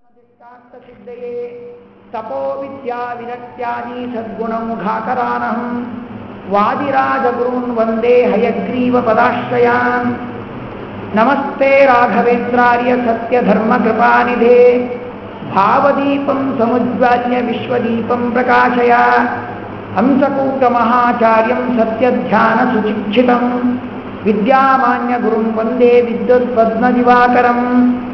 सिद्धये तपो विद्या विरक्त्यादि सद्गुणमुखाकरानहं वादिराजगुरून् वन्दे हयग्रीवपदाश्रयान् नमस्ते राघवेन्द्रार्य सत्यधर्मकृपानिधे भावदीपं समुज्ज्वाल्य विश्वदीपं प्रकाशय हंसकूटमहाचार्यं सत्यध्यानसुचिक्षितं विद्यामान्यगुरुं वन्दे विद्युत्पद्मदिवाकरम्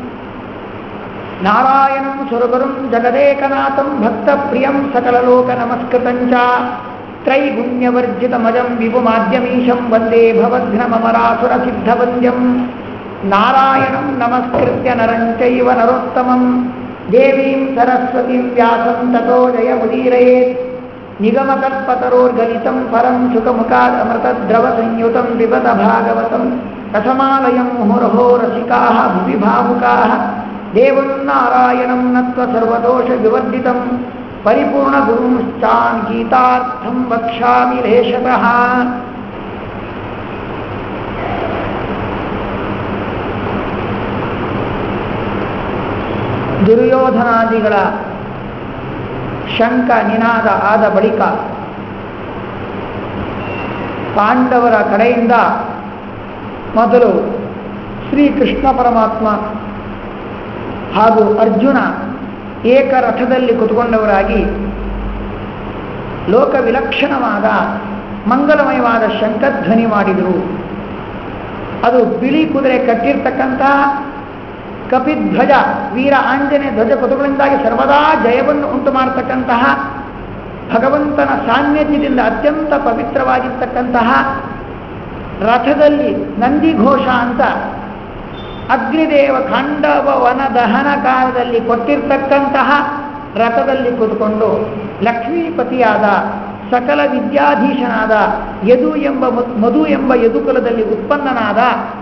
नारायणं सुरगुरुं जगदेकनाथं भक्तप्रियं सकललोकनमस्कृतं च त्रैगुण्यवर्जितमजं विभुमाद्यमीशं वन्दे भवघ्नममरासुरसिद्धवन्द्यं नारायणं नमस्कृत्य नरं चैव नरोत्तमं देवीं सरस्वतीं व्यासं ततो जयमुदीरयेत् निगमकल्पतरोर्गलितं परं सुखमुखादमृतद्रवसंयुतं पिबत भागवतं रसमालयं मुहुरहो रसिकाः भुवि भावुकाः देवं नारायणं नत्व सर्वदोषविवर्जितं परिपूर्णगुरुंश्चान् गीतार्थं वक्ष्यामि लेशतः ದುರ್ಯೋಧನಾದಿಗಳ ಶಂಕ ನಿನಾದ ಆದ ಬಳಿಕ ಪಾಂಡವರ ಕಡೆಯಿಂದ ಮೊದಲು ಶ್ರೀಕೃಷ್ಣ ಪರಮಾತ್ಮ ಹಾಗೂ ಅರ್ಜುನ ಏಕರಥದಲ್ಲಿ ಕುತ್ಕೊಂಡವರಾಗಿ ಲೋಕ ವಿಲಕ್ಷಣವಾದ ಮಂಗಲಮಯವಾದ ಶಂಖಧ್ವನಿ ಮಾಡಿದರು ಅದು ಬಿಳಿ ಕುದುರೆ ಕಟ್ಟಿರ್ತಕ್ಕಂತಹ ಕಪಿಧ್ವಜ ವೀರ ಆಂಜನೇಯ ಧ್ವಜ ಪದಗಳಿಂದಾಗಿ ಸರ್ವದಾ ಜಯವನ್ನು ಉಂಟು ಮಾಡತಕ್ಕಂತಹ ಭಗವಂತನ ಸಾನ್ನಿಧ್ಯದಿಂದ ಅತ್ಯಂತ ಪವಿತ್ರವಾಗಿರ್ತಕ್ಕಂತಹ ರಥದಲ್ಲಿ ನಂದಿಘೋಷ ಅಂತ ಅಗ್ನಿದೇವ ಖಾಂಡವ ವನ ದಹನ ಕಾಲದಲ್ಲಿ ಕೊಟ್ಟಿರ್ತಕ್ಕಂತಹ ರಥದಲ್ಲಿ ಕೂತ್ಕೊಂಡು ಲಕ್ಷ್ಮೀಪತಿಯಾದ ಸಕಲ ವಿದ್ಯಾಧೀಶನಾದ ಯದು ಎಂಬ ಮಧು ಎಂಬ ಯದುಕುಲದಲ್ಲಿ ಉತ್ಪನ್ನನಾದ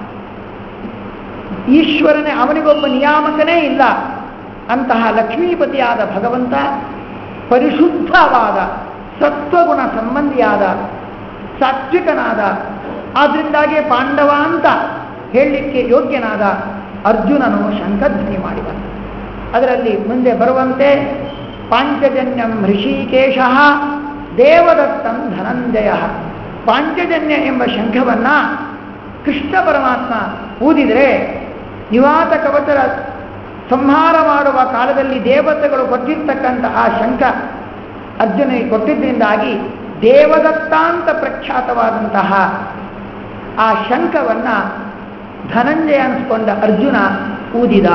ಈಶ್ವರನೇ ಅವನಿಗೊಬ್ಬ ನಿಯಾಮಕನೇ ಇಲ್ಲ ಅಂತಹ ಲಕ್ಷ್ಮೀಪತಿಯಾದ ಭಗವಂತ ಪರಿಶುದ್ಧವಾದ ಸತ್ವಗುಣ ಸಂಬಂಧಿಯಾದ ಸಾತ್ವಿಕನಾದ ಆದ್ರಿಂದಾಗಿ ಪಾಂಡವ ಅಂತ ಹೇಳಲಿಕ್ಕೆ ಯೋಗ್ಯನಾದ ಅರ್ಜುನನು ಶಂಖಧ್ವನಿ ಮಾಡಿದ ಅದರಲ್ಲಿ ಮುಂದೆ ಬರುವಂತೆ ಪಾಂಚಜನ್ಯಂ ಋಷಿಕೇಶ ದೇವದತ್ತಂ ಧನಂಜಯ ಪಾಂಚಜನ್ಯ ಎಂಬ ಶಂಖವನ್ನ ಕೃಷ್ಣ ಪರಮಾತ್ಮ ಊದಿದರೆ ನಿವಾತ ಕವಚರ ಸಂಹಾರ ಮಾಡುವ ಕಾಲದಲ್ಲಿ ದೇವತೆಗಳು ಕೊಟ್ಟಿರ್ತಕ್ಕಂಥ ಆ ಶಂಖ ಅರ್ಜುನಿಗೆ ಕೊಟ್ಟಿದ್ದರಿಂದಾಗಿ ದೇವದತ್ತಾಂತ ಪ್ರಖ್ಯಾತವಾದಂತಹ ಆ ಶಂಖವನ್ನ ಧನಂಜಯ ಅನಿಸ್ಕೊಂಡ ಅರ್ಜುನ ಊದಿದ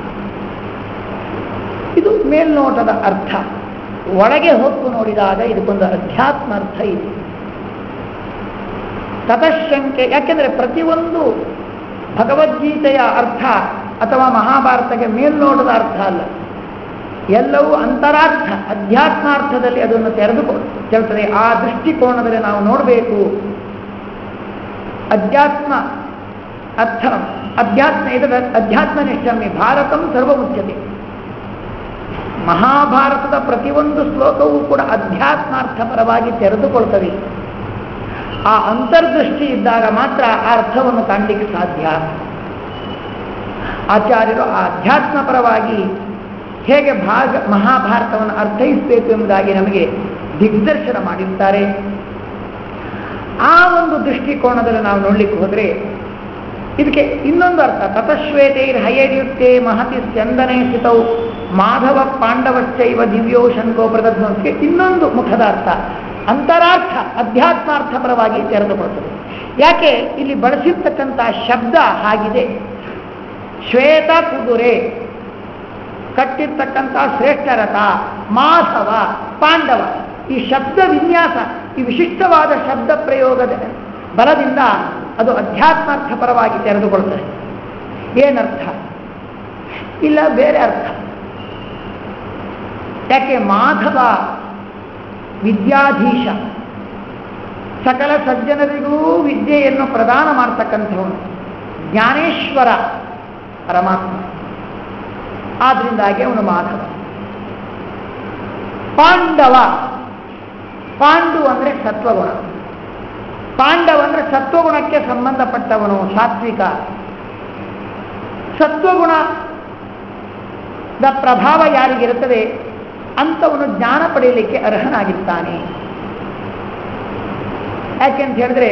ಇದು ಮೇಲ್ನೋಟದ ಅರ್ಥ ಒಳಗೆ ಹೊತ್ತು ನೋಡಿದಾಗ ಇದಕ್ಕೊಂದು ಅಧ್ಯಾತ್ಮ ಅರ್ಥ ಇದೆ ತತಶಂಕೆ ಯಾಕೆಂದ್ರೆ ಪ್ರತಿಯೊಂದು ಭಗವದ್ಗೀತೆಯ ಅರ್ಥ ಅಥವಾ ಮಹಾಭಾರತಕ್ಕೆ ಮೇಲ್ನೋಟದ ಅರ್ಥ ಅಲ್ಲ ಎಲ್ಲವೂ ಅಂತರಾರ್ಥ ಅಧ್ಯಾತ್ಮಾರ್ಥದಲ್ಲಿ ಅದನ್ನು ತೆರೆದುಕೊಳ್ತದೆ ಆ ದೃಷ್ಟಿಕೋನದಲ್ಲಿ ನಾವು ನೋಡಬೇಕು ಅಧ್ಯಾತ್ಮ ಅರ್ಥ ಅಧ್ಯಾತ್ಮ ಇದು ಅಧ್ಯಾತ್ಮ ನಿಷ್ಠಮಿ ಭಾರತಂ ಸರ್ವಮುಚ್ಯತೆ ಮಹಾಭಾರತದ ಪ್ರತಿಯೊಂದು ಶ್ಲೋಕವೂ ಕೂಡ ಅಧ್ಯಾತ್ಮಾರ್ಥಪರವಾಗಿ ತೆರೆದುಕೊಳ್ತವೆ ಆ ಅಂತರ್ದೃಷ್ಟಿ ಇದ್ದಾಗ ಮಾತ್ರ ಆ ಅರ್ಥವನ್ನು ಕಾಣಲಿಕ್ಕೆ ಸಾಧ್ಯ ಆಚಾರ್ಯರು ಆ ಅಧ್ಯಾತ್ಮಪರವಾಗಿ ಹೇಗೆ ಭಾಗ ಮಹಾಭಾರತವನ್ನು ಅರ್ಥೈಸಬೇಕು ಎಂಬುದಾಗಿ ನಮಗೆ ದಿಗ್ದರ್ಶನ ಮಾಡಿರ್ತಾರೆ ಆ ಒಂದು ದೃಷ್ಟಿಕೋನದಲ್ಲಿ ನಾವು ನೋಡ್ಲಿಕ್ಕೆ ಹೋದರೆ ಇದಕ್ಕೆ ಇನ್ನೊಂದು ಅರ್ಥ ತತಶ್ವೇತೈರ್ ಹಯರ್ಯುಕ್ತೆ ಮಹತಿ ಸ್ಯಂದನೆ ಸ್ಥಿತೌ ಮಾಧವ ಪಾಂಡವಶ್ಚೈವ ದಿವ್ಯೋ ಶಂಕೋ ಪ್ರದತ್ನಕ್ಕೆ ಇನ್ನೊಂದು ಮುಖದ ಅರ್ಥ ಅಂತರಾರ್ಥ ಅಧ್ಯಾತ್ಮಾರ್ಥ ಪರವಾಗಿ ತೆರೆದುಕೊಳ್ತದೆ ಯಾಕೆ ಇಲ್ಲಿ ಬಳಸಿರ್ತಕ್ಕಂಥ ಶಬ್ದ ಹಾಗಿದೆ ಶ್ವೇತ ಕುದುರೆ ಕಟ್ಟಿರ್ತಕ್ಕಂಥ ಶ್ರೇಷ್ಠ ರಥ ಮಾಧವ ಪಾಂಡವ ಈ ಶಬ್ದ ವಿನ್ಯಾಸ ಈ ವಿಶಿಷ್ಟವಾದ ಶಬ್ದ ಪ್ರಯೋಗದ ಬಲದಿಂದ ಅದು ಅಧ್ಯಾತ್ಮಾರ್ಥ ಪರವಾಗಿ ತೆರೆದುಕೊಳ್ತದೆ ಏನರ್ಥ ಇಲ್ಲ ಬೇರೆ ಅರ್ಥ ಯಾಕೆ ಮಾಧವ ವಿದ್ಯಾಧೀಶ ಸಕಲ ಸಜ್ಜನರಿಗೂ ವಿದ್ಯೆಯನ್ನು ಪ್ರದಾನ ಮಾಡ್ತಕ್ಕಂಥವನು ಜ್ಞಾನೇಶ್ವರ ಪರಮಾತ್ಮ ಆದ್ರಿಂದಾಗಿ ಅವನು ಮಾಧವ ಪಾಂಡವ ಪಾಂಡು ಅಂದ್ರೆ ಸತ್ವಗುಣ ಪಾಂಡವ ಅಂದ್ರೆ ಸತ್ವಗುಣಕ್ಕೆ ಸಂಬಂಧಪಟ್ಟವನು ಸಾತ್ವಿಕ ಸತ್ವಗುಣ ದ ಪ್ರಭಾವ ಯಾರಿಗಿರುತ್ತದೆ ಅಂಥವನು ಜ್ಞಾನ ಪಡೆಯಲಿಕ್ಕೆ ಅರ್ಹನಾಗಿರ್ತಾನೆ ಯಾಕೆ ಅಂತ ಹೇಳಿದ್ರೆ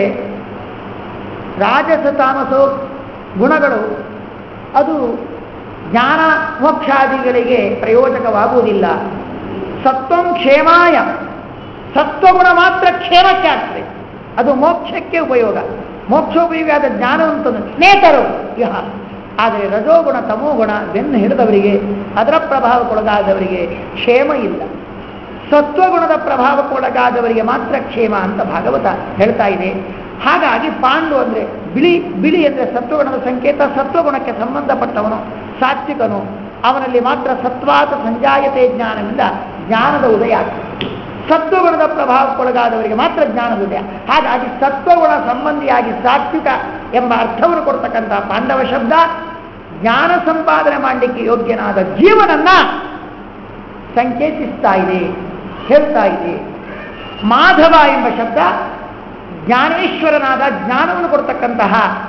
ರಾಜಸ ತಾಮಸೋ ಗುಣಗಳು ಅದು ಜ್ಞಾನ ಮೋಕ್ಷಾದಿಗಳಿಗೆ ಪ್ರಯೋಜಕವಾಗುವುದಿಲ್ಲ ಸತ್ವಂ ಕ್ಷೇಮಾಯ ಸತ್ವಗುಣ ಮಾತ್ರ ಕ್ಷೇಮಕ್ಕೆ ಆಗ್ತದೆ ಅದು ಮೋಕ್ಷಕ್ಕೆ ಉಪಯೋಗ ಮೋಕ್ಷೋಪಯೋಗವಾದ ಜ್ಞಾನವಂತನು ನೇತರು ಇಹ ಆದರೆ ರಜೋಗುಣ ತಮೋಗುಣ ಬೆನ್ನು ಹಿಡಿದವರಿಗೆ ಅದರ ಪ್ರಭಾವಕ್ಕೊಳಗಾದವರಿಗೆ ಕ್ಷೇಮ ಇಲ್ಲ ಸತ್ವಗುಣದ ಪ್ರಭಾವಕ್ಕೊಳಗಾದವರಿಗೆ ಮಾತ್ರ ಕ್ಷೇಮ ಅಂತ ಭಾಗವತ ಹೇಳ್ತಾ ಇದೆ ಹಾಗಾಗಿ ಪಾಂಡು ಅಂದ್ರೆ ಬಿಳಿ ಬಿಳಿ ಅಂದ್ರೆ ಸತ್ವಗುಣದ ಸಂಕೇತ ಸತ್ವಗುಣಕ್ಕೆ ಸಂಬಂಧಪಟ್ಟವನು ಸಾತ್ವಿಕನು ಅವನಲ್ಲಿ ಮಾತ್ರ ಸತ್ವಾತ ಸಂಜಾಯತೆ ಜ್ಞಾನವಿಂದ ಜ್ಞಾನದ ಉದಯ ಆಗ್ತದೆ ಸತ್ವಗುಣದ ಪ್ರಭಾವಕ್ಕೊಳಗಾದವರಿಗೆ ಮಾತ್ರ ಜ್ಞಾನದ ಉದಯ ಹಾಗಾಗಿ ಸತ್ವಗುಣ ಸಂಬಂಧಿಯಾಗಿ ಸಾತ್ವಿಕ ಎಂಬ ಅರ್ಥವನ್ನು ಕೊಡ್ತಕ್ಕಂಥ ಪಾಂಡವ ಶಬ್ದ ಜ್ಞಾನ ಸಂಪಾದನೆ ಮಾಡಲಿಕ್ಕೆ ಯೋಗ್ಯನಾದ ಜೀವನನ್ನ ಸಂಕೇತಿಸ್ತಾ ಇದೆ ಹೇಳ್ತಾ ಇದೆ ಮಾಧವ ಎಂಬ ಶಬ್ದ ಜ್ಞಾನೇಶ್ವರನಾದ ಜ್ಞಾನವನ್ನು ಕೊಡ್ತಕ್ಕಂತಹ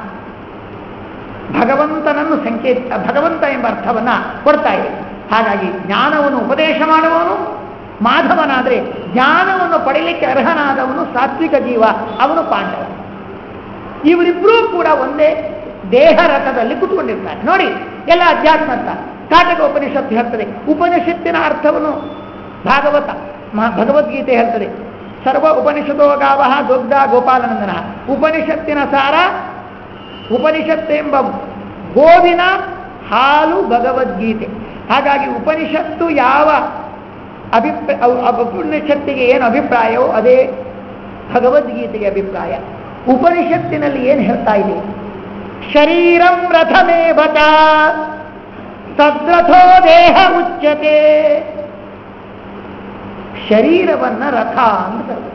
ಭಗವಂತನನ್ನು ಸಂಕೇತ ಭಗವಂತ ಎಂಬ ಅರ್ಥವನ್ನ ಕೊಡ್ತಾ ಇದೆ ಹಾಗಾಗಿ ಜ್ಞಾನವನ್ನು ಉಪದೇಶ ಮಾಡುವವನು ಮಾಧವನಾದರೆ ಜ್ಞಾನವನ್ನು ಪಡೆಯಲಿಕ್ಕೆ ಅರ್ಹನಾದವನು ಸಾತ್ವಿಕ ಜೀವ ಅವನು ಪಾಂಡವ ಇವರಿಬ್ಬರೂ ಕೂಡ ಒಂದೇ ದೇಹ ರಥದಲ್ಲಿ ಕುತ್ಕೊಂಡಿರ್ತಾರೆ ನೋಡಿ ಎಲ್ಲ ಅಧ್ಯಾತ್ಮ ಅಂತ ಕಾಟಕ ಉಪನಿಷತ್ತು ಹೇಳ್ತದೆ ಉಪನಿಷತ್ತಿನ ಅರ್ಥವನ್ನು ಭಾಗವತ ಮ- ಭಗವದ್ಗೀತೆ ಹೇಳ್ತದೆ ಸರ್ವ ಉಪನಿಷದೋ ಗಾವ ದೊಡ್ಡ ಗೋಪಾಲನಂದನ ಉಪನಿಷತ್ತಿನ ಸಾರ ಉಪನಿಷತ್ತೆಂಬ ಗೋವಿನ ಹಾಲು ಭಗವದ್ಗೀತೆ ಹಾಗಾಗಿ ಉಪನಿಷತ್ತು ಯಾವ ಅಭಿಪ್ರಾಯ ಉಪನಿಷತ್ತಿಗೆ ಏನು ಅಭಿಪ್ರಾಯವೋ ಅದೇ ಭಗವದ್ಗೀತೆಗೆ ಅಭಿಪ್ರಾಯ ಉಪನಿಷತ್ತಿನಲ್ಲಿ ಏನು ಹೇಳ್ತಾ ಇದೆ ಶರೀರಂ ರಥಮೇ ಬತ ತದ್ರಥೋ ದೇಹ ಉಚ್ಯತೆ ಶರೀರವನ್ನ ರಥ ಅಂತ ಕರೆದ್ರು.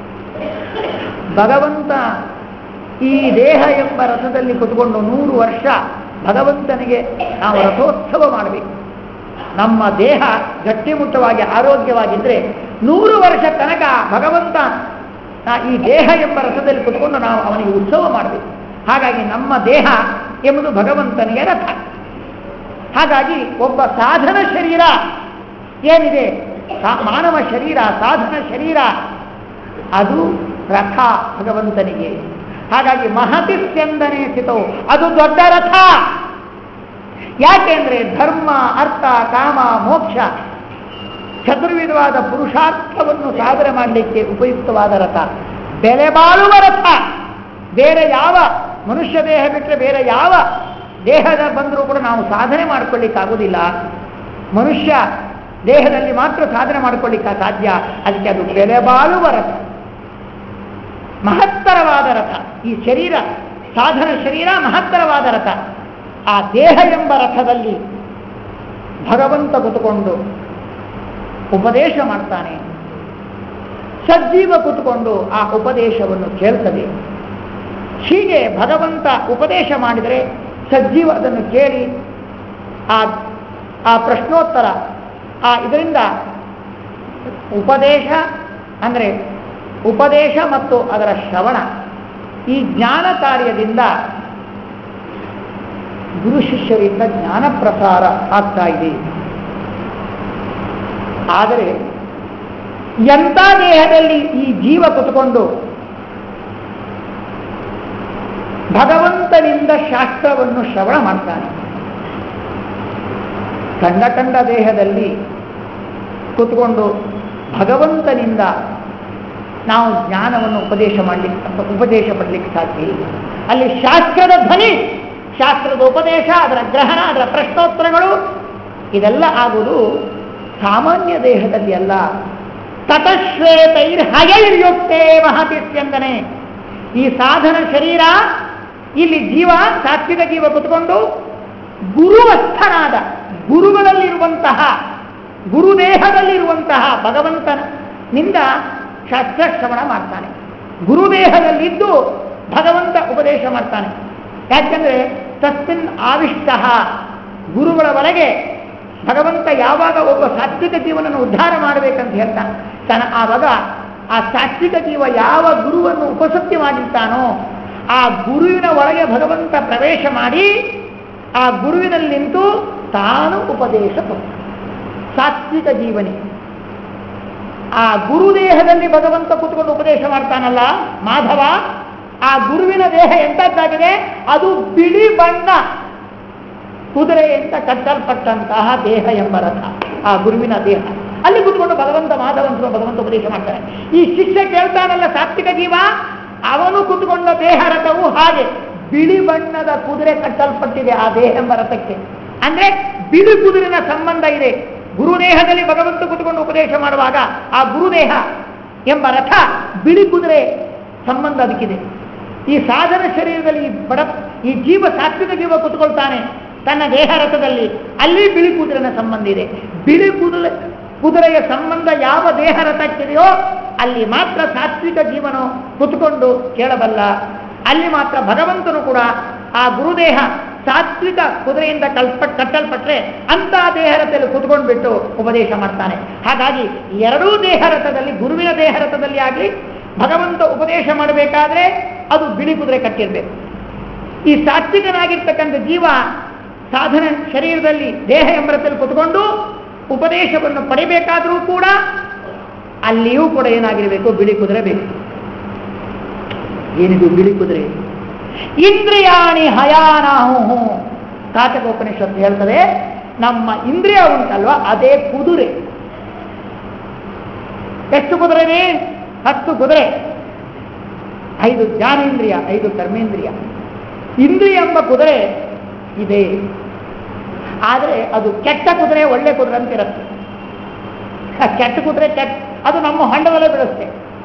ಭಗವಂತ ಈ ದೇಹ ಎಂಬ ರಥದಲ್ಲಿ ಕುತ್ಕೊಂಡು ನೂರು ವರ್ಷ ಭಗವಂತನಿಗೆ ನಾವು ರಥೋತ್ಸವ ಮಾಡಬೇಕು ನಮ್ಮ ದೇಹ ಗಟ್ಟಿಮುಟ್ಟವಾಗಿ ಆರೋಗ್ಯವಾಗಿದ್ದರೆ ನೂರು ವರ್ಷ ತನಕ ಭಗವಂತ ಆ ಈ ದೇಹ ಎಂಬ ರಥದಲ್ಲಿ ಕುತ್ಕೊಂಡು ನಾವು ಅವನಿಗೆ ಉತ್ಸವ ಮಾಡಬೇಕು ಹಾಗಾಗಿ ನಮ್ಮ ದೇಹ ಎಂಬುದು ಭಗವಂತನಿಗೆ ರಥ ಹಾಗಾಗಿ ಒಬ್ಬ ಸಾಧನ ಶರೀರ ಏನಿದೆ ಸಾ- ಮಾನವ ಶರೀರ ಸಾಧನ ಶರೀರ ಅದು ರಥ ಭಗವಂತನಿಗೆ ಹಾಗಾಗಿ ಮಹತಿ ಸ್ಯಂದನೆ ಸ್ಥಿತೋ ಅದು ದೊಡ್ಡ ರಥ ಯಾಕೆಂದ್ರೆ ಧರ್ಮ ಅರ್ಥ ಕಾಮ ಮೋಕ್ಷ ಚತುರ್ವಿಧವಾದ ಪುರುಷಾರ್ಥವನ್ನು ಸಾಧನೆ ಮಾಡಲಿಕ್ಕೆ ಉಪಯುಕ್ತವಾದ ರಥ ಬೆಲೆ ಬಾಳುವ ರಥ ಬೇರೆ ಯಾವ ಮನುಷ್ಯ ದೇಹ ಬಿಟ್ಟರೆ ಬೇರೆ ಯಾವ ದೇಹದ ಬಂದರೂ ಕೂಡ ನಾವು ಸಾಧನೆ ಮಾಡ್ಕೊಳ್ಳಿಕ್ಕಾಗೋದಿಲ್ಲ ಮನುಷ್ಯ ದೇಹದಲ್ಲಿ ಮಾತ್ರ ಸಾಧನೆ ಮಾಡ್ಕೊಳ್ಳಿಕ್ಕೆ ಸಾಧ್ಯ ಅದಕ್ಕೆ ಅದು ಬೆಲೆ ಬಾಳುವ ರಥ ಮಹತ್ತರವಾದ ರಥ ಈ ಶರೀರ ಸಾಧನ ಶರೀರ ಮಹತ್ತರವಾದ ರಥ ಆ ದೇಹ ಎಂಬ ರಥದಲ್ಲಿ ಭಗವಂತ ಕುತುಕೊಂಡು ಉಪದೇಶ ಮಾಡ್ತಾನೆ ಸಜ್ಜೀವ ಕುತುಕೊಂಡು ಆ ಉಪದೇಶವನ್ನು ಕೇಳ್ತದೆ ಹೀಗೆ ಭಗವಂತ ಉಪದೇಶ ಮಾಡಿದರೆ ಸಜ್ಜೀವ ಅದನ್ನು ಕೇಳಿ ಆ ಆ ಪ್ರಶ್ನೋತ್ತರ ಆ ಇದರಿಂದ ಉಪದೇಶ ಅಂದರೆ ಉಪದೇಶ ಮತ್ತು ಅದರ ಶ್ರವಣ ಈ ಜ್ಞಾನ ಕಾರ್ಯದಿಂದ ಗುರು ಶಿಷ್ಯರಿಂದ ಜ್ಞಾನ ಪ್ರಸಾರ ಆಗ್ತಾ ಇದೆ ಆದರೆ ಎಂಥ ದೇಹದಲ್ಲಿ ಈ ಜೀವ ಕುತ್ಕೊಂಡು ಭಗವಂತನಿಂದ ಶಾಸ್ತ್ರವನ್ನು ಶ್ರವಣ ಮಾಡ್ತಾನೆ ಕಂಡ ಕಂಡ ದೇಹದಲ್ಲಿ ಕೂತ್ಕೊಂಡು ಭಗವಂತನಿಂದ ನಾವು ಜ್ಞಾನವನ್ನು ಉಪದೇಶ ಮಾಡಲಿಕ್ಕೆ ಉಪದೇಶ ಪಡಲಿಕ್ಕೆ ಸಾಧ್ಯ ಇಲ್ಲ ಅಲ್ಲಿ ಶಾಸ್ತ್ರದ ಧ್ವನಿ ಶಾಸ್ತ್ರದ ಉಪದೇಶ ಅದರ ಗ್ರಹಣ ಅದರ ಪ್ರಶ್ನೋತ್ತರಗಳು ಇದೆಲ್ಲ ಆಗುವುದು ಸಾಮಾನ್ಯ ದೇಹದಲ್ಲಿ ಅಲ್ಲ ತತಶ್ವೇತೈರ್ ಹಯೈರ್ಯುಕ್ತೇ ಮಹತಿ ಸ್ಯಂದನೆ ಈ ಸಾಧನ ಶರೀರ ಇಲ್ಲಿ ಜೀವ ಸಾತ್ವಿಕ ಜೀವ ಕುತ್ಕೊಂಡು ಗುರುವಸ್ಥನಾದ ಗುರುಗಳಲ್ಲಿರುವಂತಹ ಗುರುದೇಹದಲ್ಲಿರುವಂತಹ ಭಗವಂತನಿಂದ ಶಾಸ್ತ್ರಶ್ರವಣ ಮಾಡ್ತಾನೆ ಗುರುದೇಹದಲ್ಲಿದ್ದು ಭಗವಂತ ಉಪದೇಶ ಮಾಡ್ತಾನೆ ಯಾಕೆಂದ್ರೆ ತಸ್ಮಿನ್ ಆವಿಷ್ಟ ಗುರುಗಳ ಒಳಗೆ ಭಗವಂತ ಯಾವಾಗ ಒಬ್ಬ ಸಾತ್ವಿಕ ಜೀವನನ್ನು ಉದ್ಧಾರ ಮಾಡಬೇಕಂತ ಹೇಳ್ತಾನೆ ತನ್ನ ಆವಾಗ ಆ ಸಾತ್ವಿಕ ಜೀವ ಯಾವ ಗುರುವನ್ನು ಉಪಸತ್ತಿ ಮಾಡಿರ್ತಾನೋ ಆ ಗುರುವಿನ ಒಳಗೆ ಭಗವಂತ ಪ್ರವೇಶ ಮಾಡಿ ಆ ಗುರುವಿನಲ್ಲಿ ನಿಂತು ತಾನು ಉಪದೇಶ ಕೊಟ್ಟ ಸಾತ್ವಿಕ ಜೀವನಿ ಆ ಗುರುದೇಹದಲ್ಲಿ ಭಗವಂತ ಕೂತ್ಕೊಂಡು ಉಪದೇಶ ಮಾಡ್ತಾನಲ್ಲ ಮಾಧವ ಆ ಗುರುವಿನ ದೇಹ ಎಂತದ್ದಾಗಿದೆ ಅದು ಬಿಳಿ ಬಣ್ಣ ಕುದುರೆಯಿಂದ ಕಟ್ಟಲ್ಪಟ್ಟಂತಹ ದೇಹ ಎಂಬ ರಥ ಆ ಗುರುವಿನ ದೇಹ ಅಲ್ಲಿ ಕೂತ್ಕೊಂಡು ಭಗವಂತ ಮಾಧವಂತ ಭಗವಂತ ಉಪದೇಶ ಮಾಡ್ತಾನೆ ಈ ಶಿಷ್ಯ ಕೇಳ್ತಾನಲ್ಲ ಸಾತ್ವಿಕ ಜೀವ ಅವನು ಕೂತ್ಕೊಂಡ ದೇಹ ರಥವು ಹಾಗೆ ಬಿಳಿ ಬಣ್ಣದ ಕುದುರೆ ಕಟ್ಟಲ್ಪಟ್ಟಿದೆ ಆ ದೇಹ ಎಂಬ ರಥಕ್ಕೆ ಅಂದ್ರೆ ಬಿಳಿ ಕುದುರೆನ ಸಂಬಂಧ ಇದೆ ಗುರುದೇಹದಲ್ಲಿ ಭಗವಂತ ಕೂತ್ಕೊಂಡು ಉಪದೇಶ ಮಾಡುವಾಗ ಆ ಗುರುದೇಹ ಎಂಬ ರಥ ಬಿಳಿ ಕುದುರೆ ಸಂಬಂಧ ಅದಕ್ಕಿದೆ ಈ ಸಾಧನ ಶರೀರದಲ್ಲಿ ಈ ಬಡ ಈ ಜೀವ ಸಾತ್ವಿಕ ಜೀವ ಕೂತ್ಕೊಳ್ತಾನೆ ತನ್ನ ದೇಹ ರಥದಲ್ಲಿ ಅಲ್ಲಿ ಬಿಳಿ ಕುದುರೆನ ಸಂಬಂಧ ಇದೆ ಬಿಳಿ ಕುದುರೆ ಕುದುರೆಯ ಸಂಬಂಧ ಯಾವ ದೇಹ ರಥಕ್ಕಿದೆಯೋ ಅಲ್ಲಿ ಮಾತ್ರ ಸಾತ್ವಿಕ ಜೀವನ ಕುತ್ಕೊಂಡು ಕೇಳಬಲ್ಲ ಅಲ್ಲಿ ಮಾತ್ರ ಭಗವಂತನು ಕೂಡ ಆ ಗುರುದೇಹ ಸಾತ್ವಿಕ ಕುದುರೆಯಿಂದ ಕಲ್ಪ ಕಟ್ಟಲ್ಪಟ್ರೆ ಅಂತ ದೇಹರಥದಲ್ಲಿ ಕುತ್ಕೊಂಡ್ಬಿಟ್ಟು ಉಪದೇಶ ಮಾಡ್ತಾನೆ ಹಾಗಾಗಿ ಎರಡೂ ದೇಹರಥದಲ್ಲಿ ಗುರುವಿನ ದೇಹರಥದಲ್ಲಿ ಆಗಲಿ ಭಗವಂತ ಉಪದೇಶ ಮಾಡಬೇಕಾದ್ರೆ ಅದು ಬಿಳಿ ಕುದುರೆ ಕಟ್ಟಿರ್ಬೇಕು ಈ ಸಾತ್ವಿಕನಾಗಿರ್ತಕ್ಕಂಥ ಜೀವ ಸಾಧನ ಶರೀರದಲ್ಲಿ ದೇಹ ಎಂಬರದಲ್ಲಿ ಕುತ್ಕೊಂಡು ಉಪದೇಶವನ್ನು ಪಡಿಬೇಕಾದರೂ ಕೂಡ ಅಲ್ಲಿಯೂ ಕೂಡ ಏನಾಗಿರಬೇಕು ಬಿಳಿ ಕುದುರೆ ಬೇಕು ಏನಿದು ಬಿಳಿ ಕುದುರೆ ಇಂದ್ರಿಯಾಣಿ ಹಯಾನಾಹು ಕಾಚಕೋಪನಿಷತ್ತು ಹೇಳ್ತದೆ ನಮ್ಮ ಇಂದ್ರಿಯ ಉಂಟಲ್ವಾ ಅದೇ ಕುದುರೆ ಎಷ್ಟು ಕುದುರೆ ಇದೆ ಹತ್ತು ಕುದುರೆ ಐದು ಜ್ಞಾನೇಂದ್ರಿಯ ಐದು ಕರ್ಮೇಂದ್ರಿಯ ಇಂದ್ರಿಯ ಎಂಬ ಕುದುರೆ ಇದೆ ಆದರೆ ಅದು ಕೆಟ್ಟ ಕುದುರೆ ಒಳ್ಳೆ ಕುದುರೆ ಅಂತ ಇರುತ್ತೆ ಆ ಕೆಟ್ಟ ಕುದುರೆ ಕೆಟ್ಟ ಅದು ನಮ್ಮ ಹೊಂಡದಲ್ಲೇ ಬಿಡುತ್ತೆ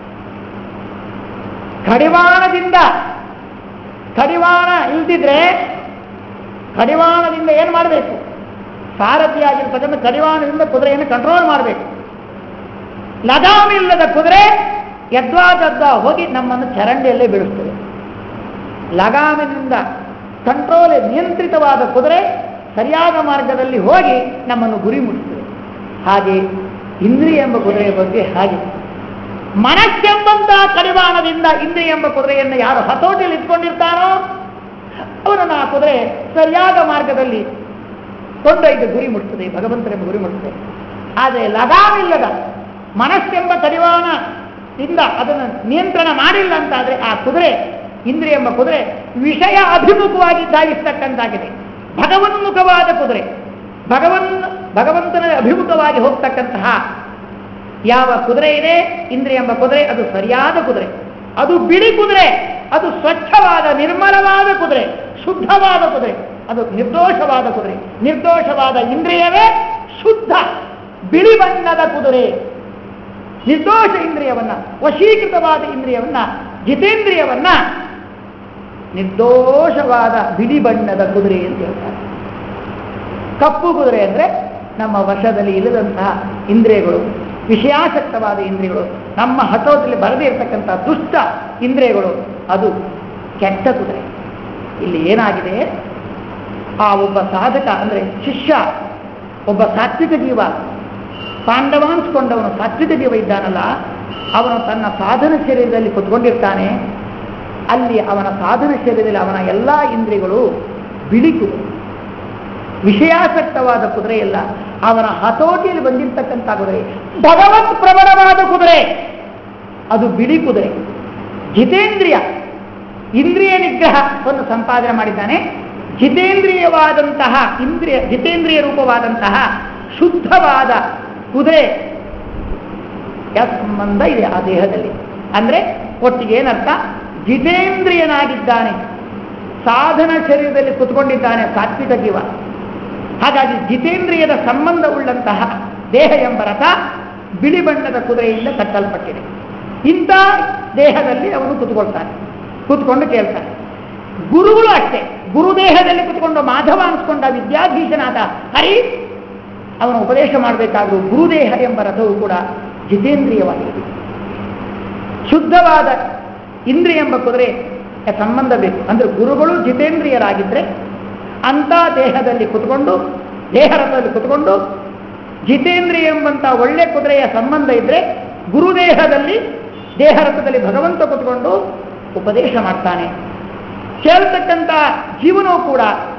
ಕಡಿವಾಣದಿಂದ ಕಡಿವಾಣ ಇಲ್ದಿದ್ರೆ ಕಡಿವಾಣದಿಂದ ಏನು ಮಾಡಬೇಕು ಸಾರಥಿಯಾಗಿರ್ತಕ್ಕಂಥ ಕಡಿವಾಣದಿಂದ ಕುದುರೆಯನ್ನು ಕಂಟ್ರೋಲ್ ಮಾಡಬೇಕು ಲಗಾಮಿಲ್ಲದ ಕುದುರೆ ಯದ್ವಾದದ್ದ ಹೋಗಿ ನಮ್ಮನ್ನು ಚರಂಡಿಯಲ್ಲೇ ಬೀಳಿಸ್ತದೆ ಲಗಾಮಿನಿಂದ ಕಂಟ್ರೋಲ್ ನಿಯಂತ್ರಿತವಾದ ಕುದುರೆ ಸರಿಯಾದ ಮಾರ್ಗದಲ್ಲಿ ಹೋಗಿ ನಮ್ಮನ್ನು ಗುರಿ ಮುಟ್ಟಿಸ್ತದೆ ಹಾಗೆ ಇಂದ್ರಿಯ ಎಂಬ ಕುದುರೆಯ ಬಗ್ಗೆ ಹಾಗೆ ಮನಸ್ಸೆಂಬಂತಹ ಕಡಿವಾಣದಿಂದ ಇಂದ್ರಿಯ ಎಂಬ ಕುದುರೆಯನ್ನು ಯಾರು ಹತೋಟಿಯಲ್ಲಿ ಇಟ್ಕೊಂಡಿರ್ತಾನೋ ಅವನನ್ನು ಆ ಕುದುರೆ ಸರಿಯಾದ ಮಾರ್ಗದಲ್ಲಿ ಕೊಂಡೊಯ್ದು ಗುರಿ ಮುಟ್ತದೆ ಭಗವಂತನೆಂಬ ಗುರಿ ಮುಟ್ತದೆ ಆದರೆ ಲಗಾಮಿಲ್ಲದ ಮನಸ್ಸೆಂಬ ಕಡಿವಾಣದಿಂದ ಅದನ್ನು ನಿಯಂತ್ರಣ ಮಾಡಿಲ್ಲ ಅಂತಾದ್ರೆ ಆ ಕುದುರೆ ಇಂದ್ರಿಯ ಎಂಬ ಕುದುರೆ ವಿಷಯ ಅಭಿಮುಖವಾಗಿ ಧಾವಿಸ್ತಕ್ಕಂತಾಗಿದೆ ಭಗವನ್ಮುಖವಾದ ಕುದುರೆ ಭಗವನ್ ಭಗವಂತನ ಅಭಿಮುಖವಾಗಿ ಹೋಗ್ತಕ್ಕಂತಹ ಯಾವ ಕುದುರೆ ಇದೆ ಇಂದ್ರಿಯ ಎಂಬ ಕುದುರೆ ಅದು ಸರಿಯಾದ ಕುದುರೆ ಅದು ಬಿಳಿ ಕುದುರೆ ಅದು ಸ್ವಚ್ಛವಾದ ನಿರ್ಮಲವಾದ ಕುದುರೆ ಶುದ್ಧವಾದ ಕುದುರೆ ಅದು ನಿರ್ದೋಷವಾದ ಕುದುರೆ ನಿರ್ದೋಷವಾದ ಇಂದ್ರಿಯವೇ ಶುದ್ಧ ಬಿಳಿ ಬಣ್ಣದ ಕುದುರೆ ನಿರ್ದೋಷ ಇಂದ್ರಿಯವನ್ನ ವಶೀಕೃತವಾದ ಇಂದ್ರಿಯವನ್ನ ಜಿತೇಂದ್ರಿಯವನ್ನ ನಿರ್ದೋಷವಾದ ಬಿಳಿ ಬಣ್ಣದ ಕುದುರೆ ಅಂತ ಹೇಳ್ತಾರೆ ಕಪ್ಪು ಕುದುರೆ ಅಂದ್ರೆ ನಮ್ಮ ವಶದಲ್ಲಿ ಇಲ್ಲದಂತಹ ಇಂದ್ರಿಯಗಳು ವಿಷಯಾಸಕ್ತವಾದ ಇಂದ್ರಿಯಗಳು ನಮ್ಮ ಹತೋಟಲ್ಲಿ ಬರದೇ ಇರತಕ್ಕಂಥ ದುಷ್ಟ ಇಂದ್ರಿಯಗಳು ಅದು ಕೆಟ್ಟ ಕುದುರೆ ಇಲ್ಲಿ ಏನಾಗಿದೆ ಆ ಒಬ್ಬ ಸಾಧಕ ಅಂದ್ರೆ ಶಿಷ್ಯ ಒಬ್ಬ ಸಾತ್ವಿಕ ಜೀವ ಪಾಂಡವ ಅನ್ಸ್ಕೊಂಡವನು ಸಾತ್ವಿಕ ಜೀವ ಇದ್ದಾನಲ್ಲ ಅವನು ತನ್ನ ಸಾಧನ ಶರೀರದಲ್ಲಿ ಕುತ್ಕೊಂಡಿರ್ತಾನೆ ಅಲ್ಲಿ ಅವನ ಸಾಧನ ಶರೀರದಲ್ಲಿ ಅವನ ಎಲ್ಲ ಇಂದ್ರಿಯಗಳು ಬಿಳಿ ಕುದುರೆ ವಿಷಯಾಸಕ್ತವಾದ ಕುದುರೆಯಲ್ಲ ಅವನ ಹತೋಟಿಯಲ್ಲಿ ಬಂದಿರತಕ್ಕಂಥ ಕುದುರೆ ಭಗವತ್ ಪ್ರಬಲವಾದ ಕುದುರೆ ಅದು ಬಿಳಿ ಕುದುರೆ ಜಿತೇಂದ್ರಿಯ ಇಂದ್ರಿಯ ನಿಗ್ರಹವನ್ನು ಸಂಪಾದನೆ ಮಾಡಿದ್ದಾನೆ ಜಿತೇಂದ್ರಿಯವಾದಂತಹ ಇಂದ್ರಿಯ ಜಿತೇಂದ್ರಿಯ ರೂಪವಾದಂತಹ ಶುದ್ಧವಾದ ಕುದುರೆ ಸಂಬಂಧ ಇದೆ ಆ ದೇಹದಲ್ಲಿ ಅಂದ್ರೆ ಒಟ್ಟಿಗೆ ಏನರ್ಥ ಜಿತೇಂದ್ರಿಯನಾಗಿದ್ದಾನೆ ಸಾಧನ ಶರೀರದಲ್ಲಿ ಕುತ್ಕೊಂಡಿದ್ದಾನೆ ಸಾತ್ವಿಕ ಜೀವ ಹಾಗಾಗಿ ಜಿತೇಂದ್ರಿಯದ ಸಂಬಂಧ ಉಳ್ಳಂತಹ ದೇಹ ಎಂಬ ರಥ ಬಿಳಿ ಬಣ್ಣದ ಕುದುರೆಯಿಂದ ಕಟ್ಟಲ್ಪಟ್ಟಿದೆ ಇಂಥ ದೇಹದಲ್ಲಿ ಅವನು ಕುತ್ಕೊಳ್ತಾನೆ ಕೂತ್ಕೊಂಡು ಕೇಳ್ತಾನೆ ಗುರುಗಳು ಅಷ್ಟೇ ಗುರುದೇಹದಲ್ಲಿ ಕುತ್ಕೊಂಡು ಮಾಧವ ಅನ್ಸ್ಕೊಂಡ ವಿದ್ಯಾಧೀಶನಾದ ಹರಿ ಅವನು ಉಪದೇಶ ಮಾಡಬೇಕಾದ್ರೂ ಗುರುದೇಹ ಎಂಬ ರಥವು ಕೂಡ ಜಿತೇಂದ್ರಿಯವಾಗಿದೆ ಶುದ್ಧವಾದ ಇಂದ್ರಿಯ ಎಂಬ ಕುದುರೆ ಸಂಬಂಧ ಬೇಕು ಅಂದ್ರೆ ಗುರುಗಳು ಜಿತೇಂದ್ರಿಯರಾಗಿದ್ದರೆ ಅಂತ ದೇಹದಲ್ಲಿ ಕುತ್ಕೊಂಡು ದೇಹರಥದಲ್ಲಿ ಕುತ್ಕೊಂಡು ಜಿತೇಂದ್ರಿಯ ಎಂಬಂತ ಒಳ್ಳೆ ಕುದುರೆಯ ಸಂಬಂಧ ಇದ್ರೆ ಗುರುದೇಹದಲ್ಲಿ ದೇಹರಥದಲ್ಲಿ ಭಗವಂತ ಕುತ್ಕೊಂಡು ಉಪದೇಶ ಮಾಡ್ತಾನೆ ಕೇಳ್ತಕ್ಕಂಥ ಜೀವನವು ಕೂಡ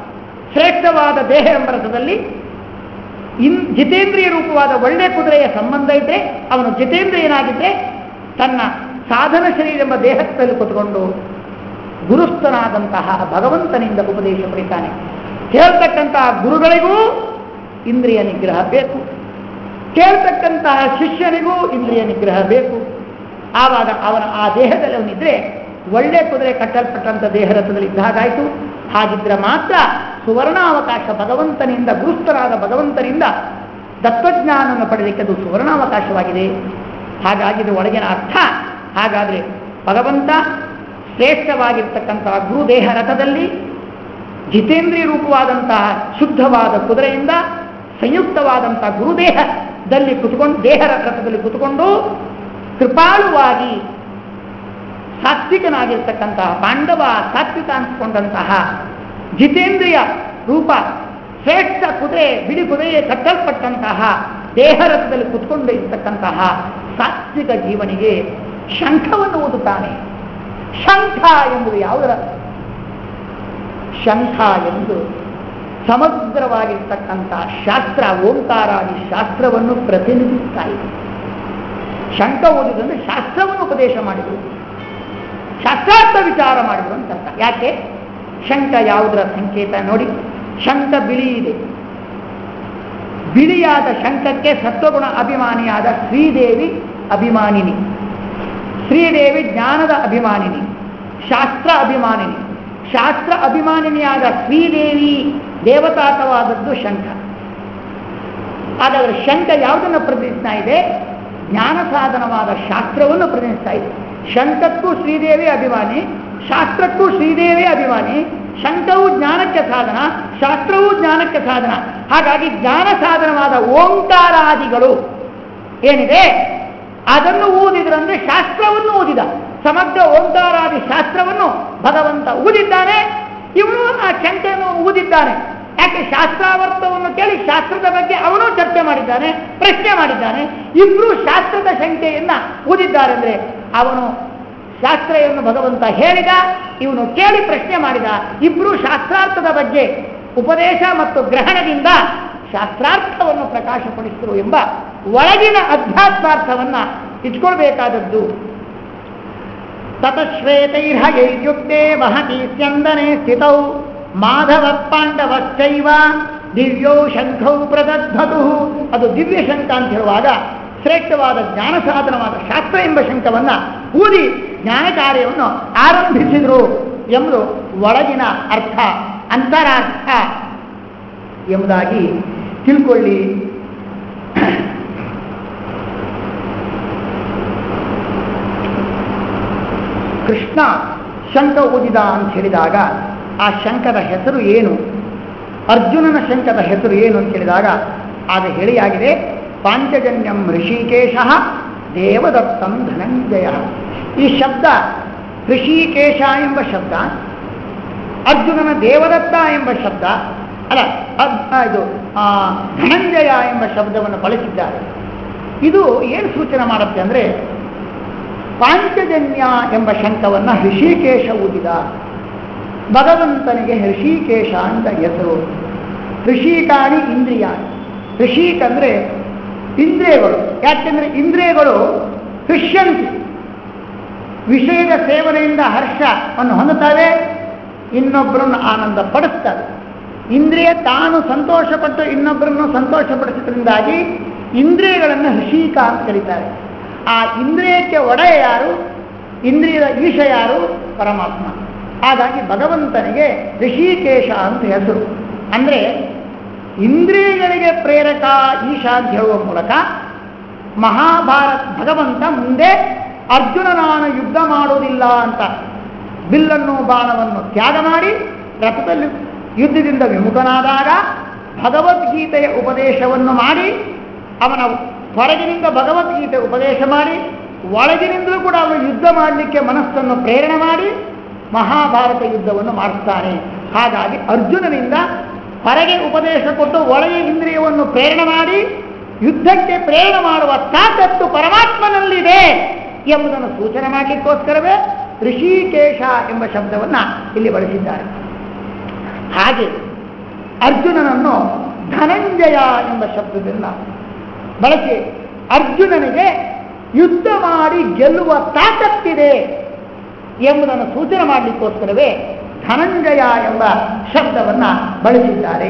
ಶ್ರೇಷ್ಠವಾದ ದೇಹ ಎಂಬ ರಥದಲ್ಲಿ ಇನ್ ಜಿತೇಂದ್ರಿಯ ರೂಪವಾದ ಒಳ್ಳೆ ಕುದುರೆಯ ಸಂಬಂಧ ಇದ್ರೆ ಅವನು ಜಿತೇಂದ್ರಿಯನಾಗಿದ್ದರೆ ತನ್ನ ಸಾಧನ ಶರೀರ ಎಂಬ ದೇಹದಲ್ಲಿ ಕೂತ್ಕೊಂಡು ಗುರುಸ್ಥನಾದಂತಹ ಭಗವಂತನಿಂದ ಉಪದೇಶ ಪಡಿತಾನೆ ಕೇಳ್ತಕ್ಕಂತಹ ಗುರುಗಳಿಗೂ ಇಂದ್ರಿಯ ನಿಗ್ರಹ ಬೇಕು ಕೇಳ್ತಕ್ಕಂತಹ ಶಿಷ್ಯನಿಗೂ ಇಂದ್ರಿಯ ನಿಗ್ರಹ ಬೇಕು ಆವಾಗ ಅವನ ಆ ದೇಹದಲ್ಲಿ ಅವನಿದ್ರೆ ಒಳ್ಳೆ ಕುದುರೆ ಕಟ್ಟಲ್ಪಟ್ಟಂಥ ದೇಹರಥದಲ್ಲಿ ಇದ್ದ ಹಾಗಾಯಿತು ಹಾಗಿದ್ರೆ ಮಾತ್ರ ಸುವರ್ಣಾವಕಾಶ ಭಗವಂತನಿಂದ ಗುರುಸ್ಥರಾದ ಭಗವಂತನಿಂದ ತತ್ವಜ್ಞಾನವನ್ನು ಪಡೆಯಲಿಕ್ಕೆ ಅದು ಸುವರ್ಣಾವಕಾಶವಾಗಿದೆ ಹಾಗಾಗಿದ್ರೆ ಒಳಗಿನ ಅರ್ಥ ಹಾಗಾದರೆ ಭಗವಂತ ಶ್ರೇಷ್ಠವಾಗಿರ್ತಕ್ಕಂತಹ ಗುರುದೇಹ ರಥದಲ್ಲಿ ಜಿತೇಂದ್ರಿಯ ರೂಪವಾದಂತಹ ಶುದ್ಧವಾದ ಕುದುರೆಯಿಂದ ಸಂಯುಕ್ತವಾದಂತಹ ಗುರುದೇಹದಲ್ಲಿ ಕುತ್ಕೊಂಡು ದೇಹ ರಥದಲ್ಲಿ ಕುತ್ಕೊಂಡು ಕೃಪಾಳುವಾಗಿ ಸಾತ್ವಿಕನಾಗಿರ್ತಕ್ಕಂತಹ ಪಾಂಡವ ಸಾತ್ವಿಕ ಅನ್ಸ್ಕೊಂಡಂತಹ ಜಿತೇಂದ್ರಿಯ ರೂಪ ಶ್ರೇಷ್ಠ ಕುದುರೆ ಬಿಡಿ ಕುದುರೆಗೆ ಕಟ್ಟಲ್ಪಟ್ಟಂತಹ ದೇಹರಥದಲ್ಲಿ ಕುತ್ಕೊಂಡು ಇರ್ತಕ್ಕಂತಹ ಸಾತ್ವಿಕ ಜೀವನಿಗೆ ಶಂಖವನ್ನು ಓದುತ್ತಾನೆ ಶಂಖ ಎಂಬುದು ಯಾವುದರ ಶಂಖ ಎಂದು ಸಮಗ್ರವಾಗಿರ್ತಕ್ಕಂಥ ಶಾಸ್ತ್ರ ಓಂಕಾರಾದಿ ಶಾಸ್ತ್ರವನ್ನು ಪ್ರತಿನಿಧಿಸ್ತಾ ಇದೆ ಶಂಕ ಓದುವುದಂದ್ರೆ ಶಾಸ್ತ್ರವನ್ನು ಉಪದೇಶ ಮಾಡಿದರು ಶಾಸ್ತ್ರಾರ್ಥ ವಿಚಾರ ಮಾಡಿದ್ರು ಅಂತ ಅರ್ಥ ಯಾಕೆ ಶಂಕ ಯಾವುದರ ಸಂಕೇತ ನೋಡಿ ಶಂಕ ಬಿಳಿ ಇದೆ ಬಿಳಿಯಾದ ಶಂಕಕ್ಕೆ ಸತ್ವಗುಣ ಅಭಿಮಾನಿಯಾದ ಶ್ರೀದೇವಿ ಅಭಿಮಾನಿನಿ ಶ್ರೀದೇವಿ ಜ್ಞಾನದ ಅಭಿಮಾನಿನಿ ಶಾಸ್ತ್ರ ಅಭಿಮಾನಿನಿ ಶಾಸ್ತ್ರ ಅಭಿಮಾನಿನಿಯಾದ ಶ್ರೀದೇವಿ ದೇವತಾಕವಾದದ್ದು ಶಂಖ ಹಾಗಾದರೆ ಶಂಖ ಯಾವುದನ್ನು ಪ್ರತಿನಿಧಿಸ್ತಾ ಇದೆ ಜ್ಞಾನ ಸಾಧನವಾದ ಶಾಸ್ತ್ರವನ್ನು ಪ್ರತಿನಿಧಿಸ್ತಾ ಇದೆ ಶಂಖಕ್ಕೂ ಶ್ರೀದೇವಿ ಅಭಿಮಾನಿ ಶಾಸ್ತ್ರಕ್ಕೂ ಶ್ರೀದೇವಿ ಅಭಿಮಾನಿ ಶಂಖವು ಜ್ಞಾನಕ್ಕೆ ಸಾಧನ ಶಾಸ್ತ್ರವೂ ಜ್ಞಾನಕ್ಕೆ ಸಾಧನ ಹಾಗಾಗಿ ಜ್ಞಾನ ಸಾಧನವಾದ ಓಂಕಾರಾದಿಗಳು ಏನಿದೆ ಅದನ್ನು ಓದಿದ್ರಂದ್ರೆ ಶಾಸ್ತ್ರವನ್ನು ಓದಿದ ಸಮಗ್ರ ಓಂಕಾರಾದಿ ಶಾಸ್ತ್ರವನ್ನು ಭಗವಂತ ಊದಿದ್ದಾನೆ ಇವನು ಆ ಶಂಕೆಯನ್ನು ಊದಿದ್ದಾನೆ ಯಾಕೆ ಶಾಸ್ತ್ರಾವರ್ತವನ್ನು ಕೇಳಿ ಶಾಸ್ತ್ರದ ಬಗ್ಗೆ ಅವನು ಚರ್ಚೆ ಮಾಡಿದ್ದಾನೆ ಪ್ರಶ್ನೆ ಮಾಡಿದ್ದಾನೆ ಇಬ್ರು ಶಾಸ್ತ್ರದ ಶಂಕೆಯನ್ನ ಊದಿದ್ದಾರೆ ಅಂದ್ರೆ ಅವನು ಶಾಸ್ತ್ರೆಯನ್ನು ಭಗವಂತ ಹೇಳಿದ ಇವನು ಕೇಳಿ ಪ್ರಶ್ನೆ ಮಾಡಿದ ಇಬ್ರು ಶಾಸ್ತ್ರಾರ್ಥದ ಬಗ್ಗೆ ಉಪದೇಶ ಮತ್ತು ಗ್ರಹಣದಿಂದ ಶಾಸ್ತ್ರಾರ್ಥವನ್ನು ಪ್ರಕಾಶಪಡಿಸಿದರು ಎಂಬ ಒಳಗಿನ ಅಧ್ಯಾತ್ಮಾರ್ಥವನ್ನ ಇಟ್ಕೊಳ್ಬೇಕಾದದ್ದು ತತಶ್ವೇತೈರ್ಹಯೈರ್ಯುಕ್ತೆ ವಹತಿ ಸ್ಯಂದನೆ ಸ್ಥಿತೌ ಮಾಧವ ಪಾಂಡವಶ್ಚೈವ ದಿವ್ಯೋ ಶಂಖೌ ಪ್ರದಧ್ವತು ಅದು ದಿವ್ಯ ಶಂಖ ಅಂತ ಹೇಳುವಾಗ ಶ್ರೇಷ್ಠವಾದ ಜ್ಞಾನ ಸಾಧನವಾದ ಶಾಸ್ತ್ರ ಎಂಬ ಶಂಖವನ್ನ ಊದಿ ಜ್ಞಾನ ಕಾರ್ಯವನ್ನು ಆರಂಭಿಸಿದರು ಎಂಬುದು ಒಳಗಿನ ಅರ್ಥ ಅಂತರಾರ್ಥ ಎಂಬುದಾಗಿ ತಿಳ್ಕೊಳ್ಳಿ ಕೃಷ್ಣ ಶಂಖ ಊದಿದ ಅಂತ ಹೇಳಿದಾಗ ಆ ಶಂಖದ ಹೆಸರು ಏನು ಅರ್ಜುನನ ಶಂಖದ ಹೆಸರು ಏನು ಅಂತ ಹೇಳಿದಾಗ ಅದು ಹೇಳಿಯಾಗಿದೆ ಪಾಂಚಜನ್ಯಂ ಋಷಿಕೇಶ ದೇವದತ್ತಂ ಧನಂಜಯ ಈ ಶಬ್ದ ಋಷಿಕೇಶ ಎಂಬ ಶಬ್ದ ಅರ್ಜುನನ ದೇವದತ್ತ ಎಂಬ ಶಬ್ದ ಅಲ್ಲ ಅದ್- ಆ, ಇದು ಆ, ಧನಂಜಯ ಎಂಬ ಶಬ್ದವನ್ನು ಬಳಸಿದ್ದಾರೆ ಇದು ಏನು ಸೂಚನೆ ಮಾಡುತ್ತೆ ಅಂದರೆ ಪಾಂಚಜನ್ಯ ಎಂಬ ಶಂಖವನ್ನು ಋಷಿಕೇಶ ಊದಿದ ಭಗವಂತನಿಗೆ ಋಷಿಕೇಶ ಅಂತ ಹೆಸರು ಋಷಿಕಾಣಿ ಇಂದ್ರಿಯ ಋಷಿಕ್ ಅಂದರೆ ಇಂದ್ರಿಯಗಳು ಯಾಕೆಂದ್ರೆ ಇಂದ್ರಿಯಗಳು ಹೃಷ್ಯಂತಿ ವಿಷಯದ ಸೇವನೆಯಿಂದ ಹರ್ಷವನ್ನು ಹೊಂದುತ್ತವೆ ಇನ್ನೊಬ್ಬರನ್ನು ಆನಂದ ಪಡಿಸ್ತವೆ ಇಂದ್ರಿಯ ತಾನು ಸಂತೋಷಪಟ್ಟು ಇನ್ನೊಬ್ಬರನ್ನು ಸಂತೋಷಪಡಿಸಿದ್ರಿಂದಾಗಿ ಇಂದ್ರಿಯಗಳನ್ನು ಹೃಷಿಕ ಅಂತ ಕರೀತಾರೆ ಆ ಇಂದ್ರಿಯಕ್ಕೆ ಒಡೆಯ ಯಾರು ಇಂದ್ರಿಯದ ಈಶ ಯಾರು ಪರಮಾತ್ಮ ಹಾಗಾಗಿ ಭಗವಂತನಿಗೆ ಋಷಿಕೇಶ ಅಂತ ಹೆಸರು ಅಂದರೆ ಇಂದ್ರಿಯಗಳಿಗೆ ಪ್ರೇರಕ ಈಶ ಅಂತ ಹೇಳುವ ಮೂಲಕ ಮಹಾಭಾರತ ಭಗವಂತ ಮುಂದೆ ಅರ್ಜುನ ನಾನು ಯುದ್ಧ ಮಾಡುವುದಿಲ್ಲ ಅಂತ ಬಿಲ್ಲನ್ನು ಬಾಣವನ್ನು ತ್ಯಾಗ ಮಾಡಿ ರಥದಲ್ಲಿ ಯುದ್ಧದಿಂದ ವಿಮುಖನಾದಾಗ ಭಗವದ್ಗೀತೆಯ ಉಪದೇಶವನ್ನು ಮಾಡಿ ಅವನ ಹೊರಗಿನಿಂದ ಭಗವದ್ಗೀತೆ ಉಪದೇಶ ಮಾಡಿ ಒಳಗಿನಿಂದಲೂ ಕೂಡ ಅವನು ಯುದ್ಧ ಮಾಡಲಿಕ್ಕೆ ಮನಸ್ಸನ್ನು ಪ್ರೇರಣೆ ಮಾಡಿ ಮಹಾಭಾರತ ಯುದ್ಧವನ್ನು ಮಾಡಿಸ್ತಾನೆ ಹಾಗಾಗಿ ಅರ್ಜುನನಿಂದ ಹೊರಗೆ ಉಪದೇಶ ಕೊಟ್ಟು ಒಳಗೆ ಇಂದ್ರಿಯವನ್ನು ಪ್ರೇರಣೆ ಮಾಡಿ ಯುದ್ಧಕ್ಕೆ ಪ್ರೇರಣೆ ಮಾಡುವ ತಾಕತ್ತು ಪರಮಾತ್ಮನಲ್ಲಿದೆ ಎಂಬುದನ್ನು ಸೂಚನೆ ಮಾಡಲಿಕ್ಕೋಸ್ಕರವೇ ಋಷಿಕೇಶ ಎಂಬ ಶಬ್ದವನ್ನು ಇಲ್ಲಿ ಬಳಸಿದ್ದಾರೆ ಹಾಗೆ ಅರ್ಜುನನನ್ನು ಧನಂಜಯ ಎಂಬ ಶಬ್ದದಿಂದ ಬಳಸಿ ಅರ್ಜುನನಿಗೆ ಯುದ್ಧ ಮಾಡಿ ಗೆಲ್ಲುವ ತಾಕತ್ತಿದೆ ಎಂಬುದನ್ನು ಸೂಚನೆ ಮಾಡಲಿಕ್ಕೋಸ್ಕರವೇ ಧನಂಜಯ ಎಂಬ ಶಬ್ದವನ್ನು ಬಳಸಿದ್ದಾರೆ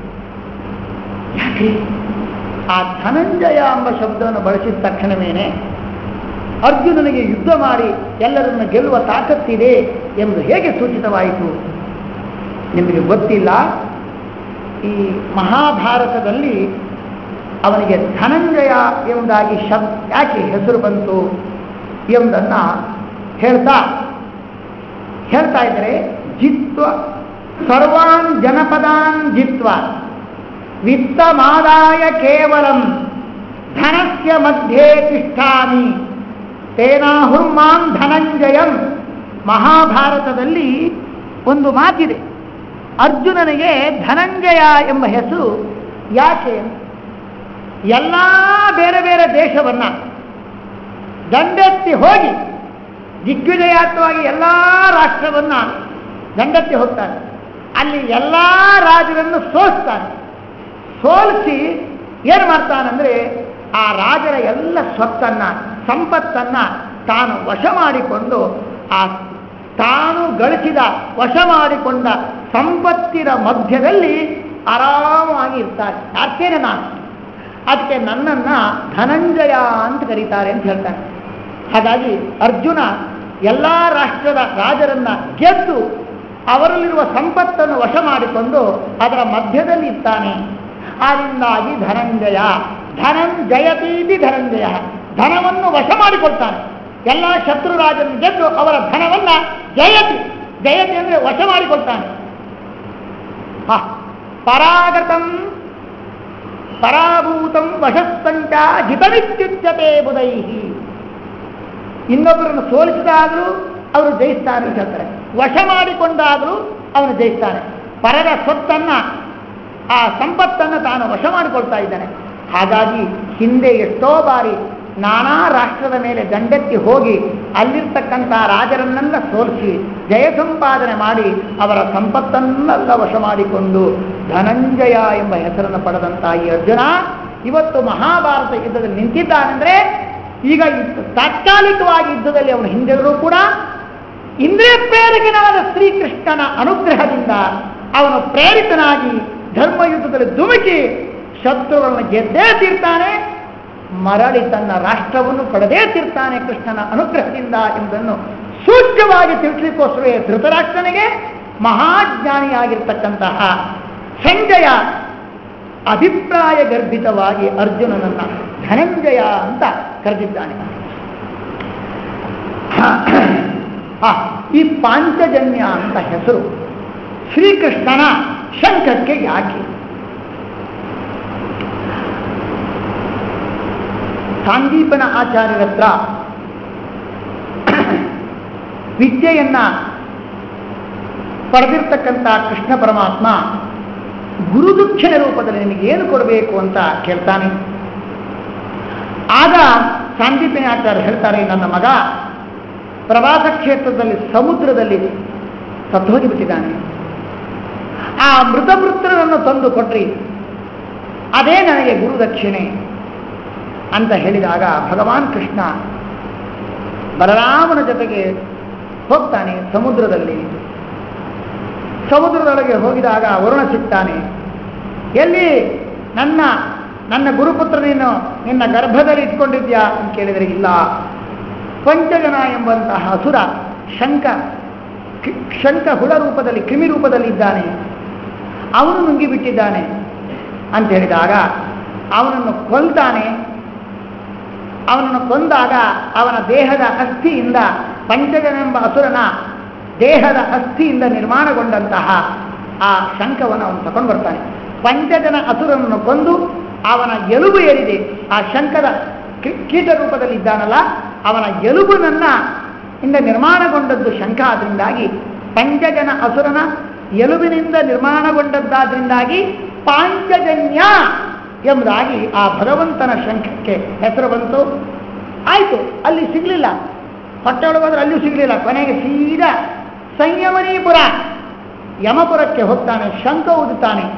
ಯಾಕೆ ಆ ಧನಂಜಯ ಎಂಬ ಶಬ್ದವನ್ನು ಬಳಸಿದ ತಕ್ಷಣವೇನೆ ಅರ್ಜುನನಿಗೆ ಯುದ್ಧ ಮಾಡಿ ಎಲ್ಲರನ್ನು ಗೆಲ್ಲುವ ತಾಕತ್ತಿದೆ ಎಂದು ಹೇಗೆ ಸೂಚಿತವಾಯಿತು ನಿಮಗೆ ಗೊತ್ತಿಲ್ಲ ಈ ಮಹಾಭಾರತದಲ್ಲಿ ಅವನಿಗೆ ಧನಂಜಯ ಎಂಬುದಾಗಿ ಶಬ್ ಯಾಕೆ ಹೆಸರು ಬಂತು ಎಂಬುದನ್ನು ಹೇಳ್ತಾ ಹೇಳ್ತಾ ಇದ್ದಾರೆ ಜಿತ್ವ ಸರ್ವಾನ್ ಜನಪದಾನ್ ಜಿತ್ವ ವಿತ್ತಮಾದಾಯ ಕೇವಲಂ ಧನಸ್ಯ ಮಧ್ಯೆ ತಿಷ್ಠಾಮಿ ತೇನಾಹುರ್ಮಾಂ ಧನಂಜಯಂ ಮಹಾಭಾರತದಲ್ಲಿ ಒಂದು ಮಾತಿದೆ ಅರ್ಜುನನಿಗೆ ಧನಂಜಯ ಎಂಬ ಹೆಸರು ಯಾಕೆ ಎಲ್ಲ ಬೇರೆ ಬೇರೆ ದೇಶವನ್ನ ದಂಡೆತ್ತಿ ಹೋಗಿ ದಿಗ್ವಿಜಯಾತ್ಮವಾಗಿ ಎಲ್ಲ ರಾಷ್ಟ್ರವನ್ನ ದಂಡೆತ್ತಿ ಹೋಗ್ತಾನೆ ಅಲ್ಲಿ ಎಲ್ಲ ರಾಜರನ್ನು ಸೋಲಿಸ್ತಾನೆ ಸೋಲಿಸಿ ಏನು ಮಾಡ್ತಾನಂದ್ರೆ ಆ ರಾಜರ ಎಲ್ಲ ಸ್ವತ್ತನ್ನ ಸಂಪತ್ತನ್ನ ತಾನು ವಶ ಮಾಡಿಕೊಂಡು ಆ ತಾನು ಗಳಿಸಿದ ವಶ ಮಾಡಿಕೊಂಡ ಸಂಪತ್ತಿನ ಮಧ್ಯದಲ್ಲಿ ಆರಾಮವಾಗಿ ಇರ್ತಾರೆ ಯಾಕೇನೆ ನಾನು ಅದಕ್ಕೆ ನನ್ನನ್ನ ಧನಂಜಯ ಅಂತ ಕರೀತಾರೆ ಅಂತ ಹೇಳ್ತಾನೆ ಹಾಗಾಗಿ ಅರ್ಜುನ ಎಲ್ಲ ರಾಷ್ಟ್ರದ ರಾಜರನ್ನ ಗೆದ್ದು ಅವರಲ್ಲಿರುವ ಸಂಪತ್ತನ್ನು ವಶ ಮಾಡಿಕೊಂಡು ಅದರ ಮಧ್ಯದಲ್ಲಿ ಇರ್ತಾನೆ ಆದ್ದರಿಂದಾಗಿ ಧನಂಜಯ ಧನಂಜಯತೀತಿ ಧನಂಜಯ ಧನವನ್ನು ವಶ ಮಾಡಿಕೊಳ್ತಾನೆ ಎಲ್ಲ ಶತ್ರು ರಾಜರನ್ನು ಗೆದ್ದು ಅವರ ಧನವನ್ನ ಜಯತಿ ಜಯತಿ ಅಂದ್ರೆ ವಶ ಮಾಡಿಕೊಳ್ತಾನೆ ಹ, ಪರಾಗತಂ ಪರಾಭೂತಂ ವಶಸ್ತಂಚ ಜಿತಮಿತ್ಯುಚ್ಯತೆ ಬುಧೈಹಿ ಇನ್ನೊಬ್ಬರನ್ನು ಸೋಲಿಸಿದಾಗಲೂ ಅವರು ಜಯಿಸ್ತಾನೆ ಅಂತ ಹೇಳ್ತಾರೆ ವಶ ಮಾಡಿಕೊಂಡಾಗಲೂ ಅವನು ಜಯಿಸ್ತಾನೆ ಪರರ ಸ್ವತ್ತನ್ನ ಆ ಸಂಪತ್ತನ್ನು ತಾನು ವಶ ಮಾಡಿಕೊಳ್ತಾ ಇದ್ದಾನೆ ಹಾಗಾಗಿ ಹಿಂದೆ ಎಷ್ಟೋ ಬಾರಿ ನಾನಾ ರಾಷ್ಟ್ರದ ಮೇಲೆ ದಂಡೆತ್ತಿ ಹೋಗಿ ಅಲ್ಲಿರ್ತಕ್ಕಂಥ ರಾಜರನ್ನೆಲ್ಲ ಸೋಲಿಸಿ ಜಯ ಸಂಪಾದನೆ ಮಾಡಿ ಅವರ ಸಂಪತ್ತನ್ನೆಲ್ಲ ವಶ ಮಾಡಿಕೊಂಡು ಧನಂಜಯ ಎಂಬ ಹೆಸರನ್ನು ಪಡೆದಂತಹ ಈ ಅರ್ಜುನ ಇವತ್ತು ಮಹಾಭಾರತ ಯುದ್ಧದಲ್ಲಿ ನಿಂತಿದ್ದಾನೆಂದ್ರೆ ಈಗ ಯುದ್ಧ- ತಾತ್ಕಾಲಿಕವಾಗಿ ಯುದ್ಧದಲ್ಲಿ ಅವನು ಹಿಂದಿರುಗೂ ಕೂಡ ಇಂದ್ರಿಯ ಪ್ರೇರಕನಾದ ಶ್ರೀಕೃಷ್ಣನ ಅನುಗ್ರಹದಿಂದ ಅವನು ಪ್ರೇರಿತನಾಗಿ ಧರ್ಮಯುದ್ಧದಲ್ಲಿ ಧುಮುಕಿ ಶತ್ರುಗಳನ್ನು ಗೆದ್ದೇ ತೀರ್ತಾನೆ ಮರಳಿ ತನ್ನ ರಾಷ್ಟ್ರವನ್ನು ಪಡೆದೇ ತೀರ್ತಾನೆ ಕೃಷ್ಣನ ಅನುಗ್ರಹದಿಂದ ಎಂಬುದನ್ನು ಸೂಚ್ಯವಾಗಿ ತಿಳಿಸಲಿಕ್ಕೋಸ್ಕರವೇ ಧೃತರಾಷ್ಟ್ರನಿಗೆ ಮಹಾಜ್ಞಾನಿಯಾಗಿರ್ತಕ್ಕಂತಹ ಸಂಜಯ ಅಭಿಪ್ರಾಯ ಗರ್ಭಿತವಾಗಿ ಅರ್ಜುನನನ್ನ ಧನಂಜಯ ಅಂತ ಕರೆದಿದ್ದಾನೆ ಆ, ಈ ಪಾಂಚಜನ್ಯ ಅಂತ ಹೆಸರು ಶ್ರೀಕೃಷ್ಣನ ಶಂಖಕ್ಕೆ ಯಾಕೆ ಸಾಂದೀಪನ ಆಚಾರ್ಯರ ಹತ್ರ ವಿದ್ಯೆಯನ್ನ ಪಡೆದಿರ್ತಕ್ಕಂಥ ಕೃಷ್ಣ ಪರಮಾತ್ಮ ಗುರುದುಕ್ಷಿಣ ರೂಪದಲ್ಲಿ ನಿಮಗೆ ಏನು ಕೊಡಬೇಕು ಅಂತ ಕೇಳ್ತಾನೆ ಆಗ ಸಾಂದೀಪನ ಆಚಾರ್ಯ ಹೇಳ್ತಾರೆ ನನ್ನ ಮಗ ಪ್ರವಾಸ ಕ್ಷೇತ್ರದಲ್ಲಿ ಸಮುದ್ರದಲ್ಲಿ ಸತ್ತೋಗಿಬಿಟ್ಟಿದ್ದಾನೆ ಆ ಮೃತಪುತ್ರನನ್ನು ತಂದು ಕೊಟ್ರಿ ಅದೇ ನನಗೆ ಗುರುದಕ್ಷಿಣೆ ಅಂತ ಹೇಳಿದಾಗ ಭಗವಾನ್ ಕೃಷ್ಣ ಬಲರಾಮನ ಜೊತೆಗೆ ಹೋಗ್ತಾನೆ ಸಮುದ್ರದಲ್ಲಿ ಸಮುದ್ರದೊಳಗೆ ಹೋಗಿದಾಗ ವರುಣ ಸಿಗ್ತಾನೆ ಎಲ್ಲಿ ನನ್ನ ನನ್ನ ಗುರುಪುತ್ರ ನೀನು ನಿನ್ನ ಗರ್ಭದಲ್ಲಿ ಇಟ್ಕೊಂಡಿದ್ಯಾ ಅಂತ ಕೇಳಿದರೆ ಇಲ್ಲ ಪಂಚಜನ ಎಂಬಂತಹ ಅಸುರ ಶಂಕ ಕಿ- ಶಂಕ ಹುಳ ರೂಪದಲ್ಲಿ ಕ್ರಿಮಿ ರೂಪದಲ್ಲಿ ಇದ್ದಾನೆ ಅವನು ನುಂಗಿಬಿಟ್ಟಿದ್ದಾನೆ ಅಂತ ಹೇಳಿದಾಗ ಅವನನ್ನು ಕೊಲ್ತಾನೆ ಅವನನ್ನು ಕೊಂದಾಗ ಅವನ ದೇಹದ ಅಸ್ಥಿಯಿಂದ ಪಂಚಜನೆಂಬ ಅಸುರನ ದೇಹದ ಅಸ್ಥಿಯಿಂದ ನಿರ್ಮಾಣಗೊಂಡಂತಹ ಆ ಶಂಖವನ್ನು ಅವನು ತಕೊಂಡು ಬರ್ತಾನೆ ಪಂಚಜನ ಅಸುರನನ್ನು ಕೊಂದು ಅವನ ಎಲುಬು ಏನಿದೆ ಆ ಶಂಖದ ಕಿ- ಕೀಟ ರೂಪದಲ್ಲಿ ಇದ್ದಾನಲ್ಲ ಅವನ ಎಲುಬುನನ್ನ ಇಂದ ನಿರ್ಮಾಣಗೊಂಡದ್ದು ಶಂಖ ಆದ್ರಿಂದಾಗಿ ಪಂಚಜನ ಅಸುರನ ಎಲುಬಿನಿಂದ ನಿರ್ಮಾಣಗೊಂಡದ್ದಾದ್ರಿಂದಾಗಿ ಪಾಂಚಜನ್ಯ ಎಂಬುದಾಗಿ ಆ ಭಗವಂತನ ಶಂಖಕ್ಕೆ ಹೆಸರು ಬಂತು ಆಯಿತು ಅಲ್ಲಿ ಸಿಗಲಿಲ್ಲ ಹೊಟ್ಟೆ ಒಳಗೋದ್ರೆ ಅಲ್ಲಿಯೂ ಸಿಗಲಿಲ್ಲ ಕೊನೆಗೆ ಸೀದಾ ಸಂಯಮನೀಪುರ ಯಮಪುರಕ್ಕೆ ಹೋಗ್ತಾನೆ ಶಂಖ ಊದುತ್ತಾನೆ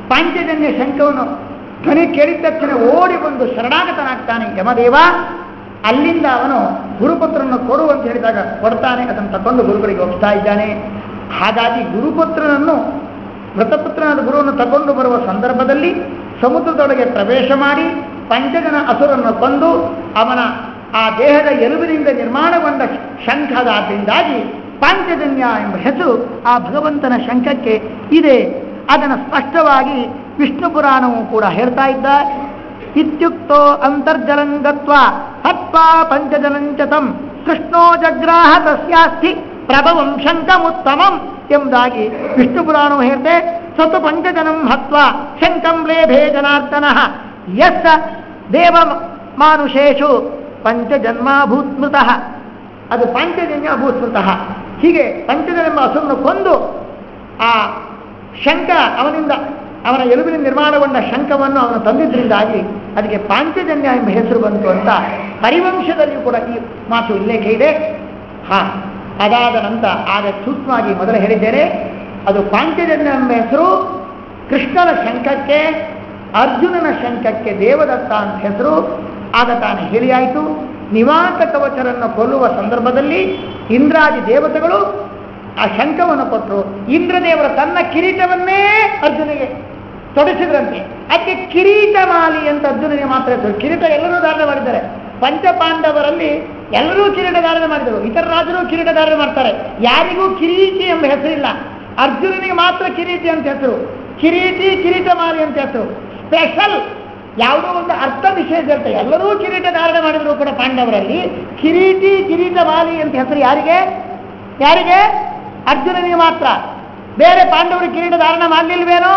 ಪಾಂಚಜನ್ಯ ಶಂಖವನ್ನು ಧ್ವನಿ ಕೇಳಿದ ತಕ್ಷಣ ಓಡಿ ಬಂದು ಶರಣಾಗತನಾಗ್ತಾನೆ ಯಮದೇವ ಅಲ್ಲಿಂದ ಅವನು ಗುರುಪುತ್ರನನ್ನು ಕೊಡು ಅಂತ ಹೇಳಿದಾಗ ಕೊಡ್ತಾನೆ ಅದನ್ನು ತಕೊಂಡು ಗುರುಗಳಿಗೆ ಹೋಗ್ತಾ ಇದ್ದಾನೆ ಹಾಗಾಗಿ ಗುರುಪುತ್ರನನ್ನು ಮೃತಪುತ್ರನಾದ ಗುರುವನ್ನು ತಗೊಂಡು ಬರುವ ಸಂದರ್ಭದಲ್ಲಿ ಸಮುದ್ರದೊಳಗೆ ಪ್ರವೇಶ ಮಾಡಿ ಪಂಚಜನ ಅಸುರನ್ನು ಕೊಂದು ಅವನ ಆ ದೇಹದ ಎಲುಬಿನಿಂದ ನಿರ್ಮಾಣಗೊಂಡ ಶಂಖದಾದ್ದರಿಂದಾಗಿ ಪಾಂಚಜನ್ಯ ಎಂಬ ಹೆಸರು ಆ ಭಗವಂತನ ಶಂಖಕ್ಕೆ ಇದೆ ಅದನ್ನು ಸ್ಪಷ್ಟವಾಗಿ ವಿಷ್ಣು ಪುರಾಣವು ಕೂಡ ಹೇಳ್ತಾ ಇದ್ದ ಇತ್ಯುಕ್ತೋ ಅಂತರ್ಜಲಂಗತ್ವ ಹತ್ವಾ ಪಂಚಜಲಂಚತಂ ಕೃಷ್ಣೋ ಜಗ್ರಾಹ ತಸ್ಯಾಸ್ತಿ ಪ್ರಭವಂ ಶಂಕಮುತ್ತಮಂ ಎಂಬುದಾಗಿ ವಿಷ್ಣು ಪುರಾಣವು ಹೇಳ್ತೆ ಸತು ಪಂಚಜನಂ ಹತ್ವ ಶಂಕಂ ಲೇಭೇ ಜನಾರ್ದನ ಯಸ್ಸ ದೇವ ಮಾನುಷೇಷು ಪಂಚಜನ್ಮಾಭೂತ್ಮೃತಃ ಅದು ಪಂಚಜನ್ಯ ಅಭೂತ್ಮೃತಃ ಹೀಗೆ ಪಂಚಜನೆಂಬ ಹಸುವನ್ನು ಕೊಂದು ಆ ಶಂಕ ಅವನಿಂದ ಅವನ ಎಲುಬಿನ ನಿರ್ಮಾಣಗೊಂಡ ಶಂಕವನ್ನು ಅವನು ತಂದಿದ್ದರಿಂದಾಗಿ ಅದಕ್ಕೆ ಪಾಂಚಜನ್ಯ ಎಂಬ ಹೆಸರು ಬಂತು ಅಂತ ಹರಿವಂಶದಲ್ಲಿಯೂ ಕೂಡ ಈ ಮಾತು ಉಲ್ಲೇಖ ಇದೆ ಹಾ ಅದಾದ ನಂತರ ಆಗ ಸೂಕ್ಷ್ಮವಾಗಿ ಮೊದಲು ಹೇಳಿದ್ದೇನೆ ಅದು ಪಾಂಚಜನ್ಯ ಎಂಬ ಹೆಸರು ಕೃಷ್ಣನ ಶಂಖಕ್ಕೆ ಅರ್ಜುನನ ಶಂಖಕ್ಕೆ ದೇವದತ್ತ ಅಂತ ಹೆಸರು ಆಗ ತಾನು ಹೇಳಿಯಾಯಿತು ನಿವಾತ ಕವಚರನ್ನು ಕೊಲ್ಲುವ ಸಂದರ್ಭದಲ್ಲಿ ಇಂದ್ರಾದಿ ದೇವತೆಗಳು ಆ ಶಂಖವನ್ನು ಕೊಟ್ಟರು ಇಂದ್ರದೇವರ ತನ್ನ ಕಿರೀಟವನ್ನೇ ಅರ್ಜುನಿಗೆ ತೊಡಸಿದ್ರಂತೆ ಅದಕ್ಕೆ ಕಿರೀಟ ಮಾಲಿ ಅಂತ ಅರ್ಜುನಿಗೆ ಮಾತ್ರ ಹೆಸರು ಕಿರೀಟ ಎಲ್ಲರೂ ಧಾರಣ ಮಾಡಿದ್ದಾರೆ ಪಂಚಪಾಂಡವರಲ್ಲಿ ಎಲ್ಲರೂ ಕಿರೀಟ ಧಾರಣೆ ಮಾಡಿದರು ಇತರ ರಾಜರು ಕಿರೀಟ ಧಾರಣೆ ಮಾಡ್ತಾರೆ ಯಾರಿಗೂ ಕಿರೀಟಿ ಎಂಬ ಹೆಸರಿಲ್ಲ ಅರ್ಜುನನಿಗೆ ಮಾತ್ರ ಕಿರೀಟಿ ಅಂತ ಹೆಸರು ಕಿರೀಟಿ ಕಿರೀಟ ಮಾಲಿ ಅಂತ ಹೆಸರು ಸ್ಪೆಷಲ್ ಯಾವುದೋ ಒಂದು ಅರ್ಥ ವಿಶೇಷ ಇರುತ್ತೆ ಎಲ್ಲರೂ ಕಿರೀಟ ಧಾರಣೆ ಮಾಡಿದ್ರು ಕೂಡ ಪಾಂಡವರಲ್ಲಿ ಕಿರೀಟಿ ಕಿರೀಟ ಮಾಲಿ ಅಂತ ಹೆಸರು ಯಾರಿಗೆ ಯಾರಿಗೆ ಅರ್ಜುನನಿಗೆ ಮಾತ್ರ ಬೇರೆ ಪಾಂಡವರು ಕಿರೀಟ ಧಾರಣೆ ಮಾಡಲಿಲ್ವೇನೋ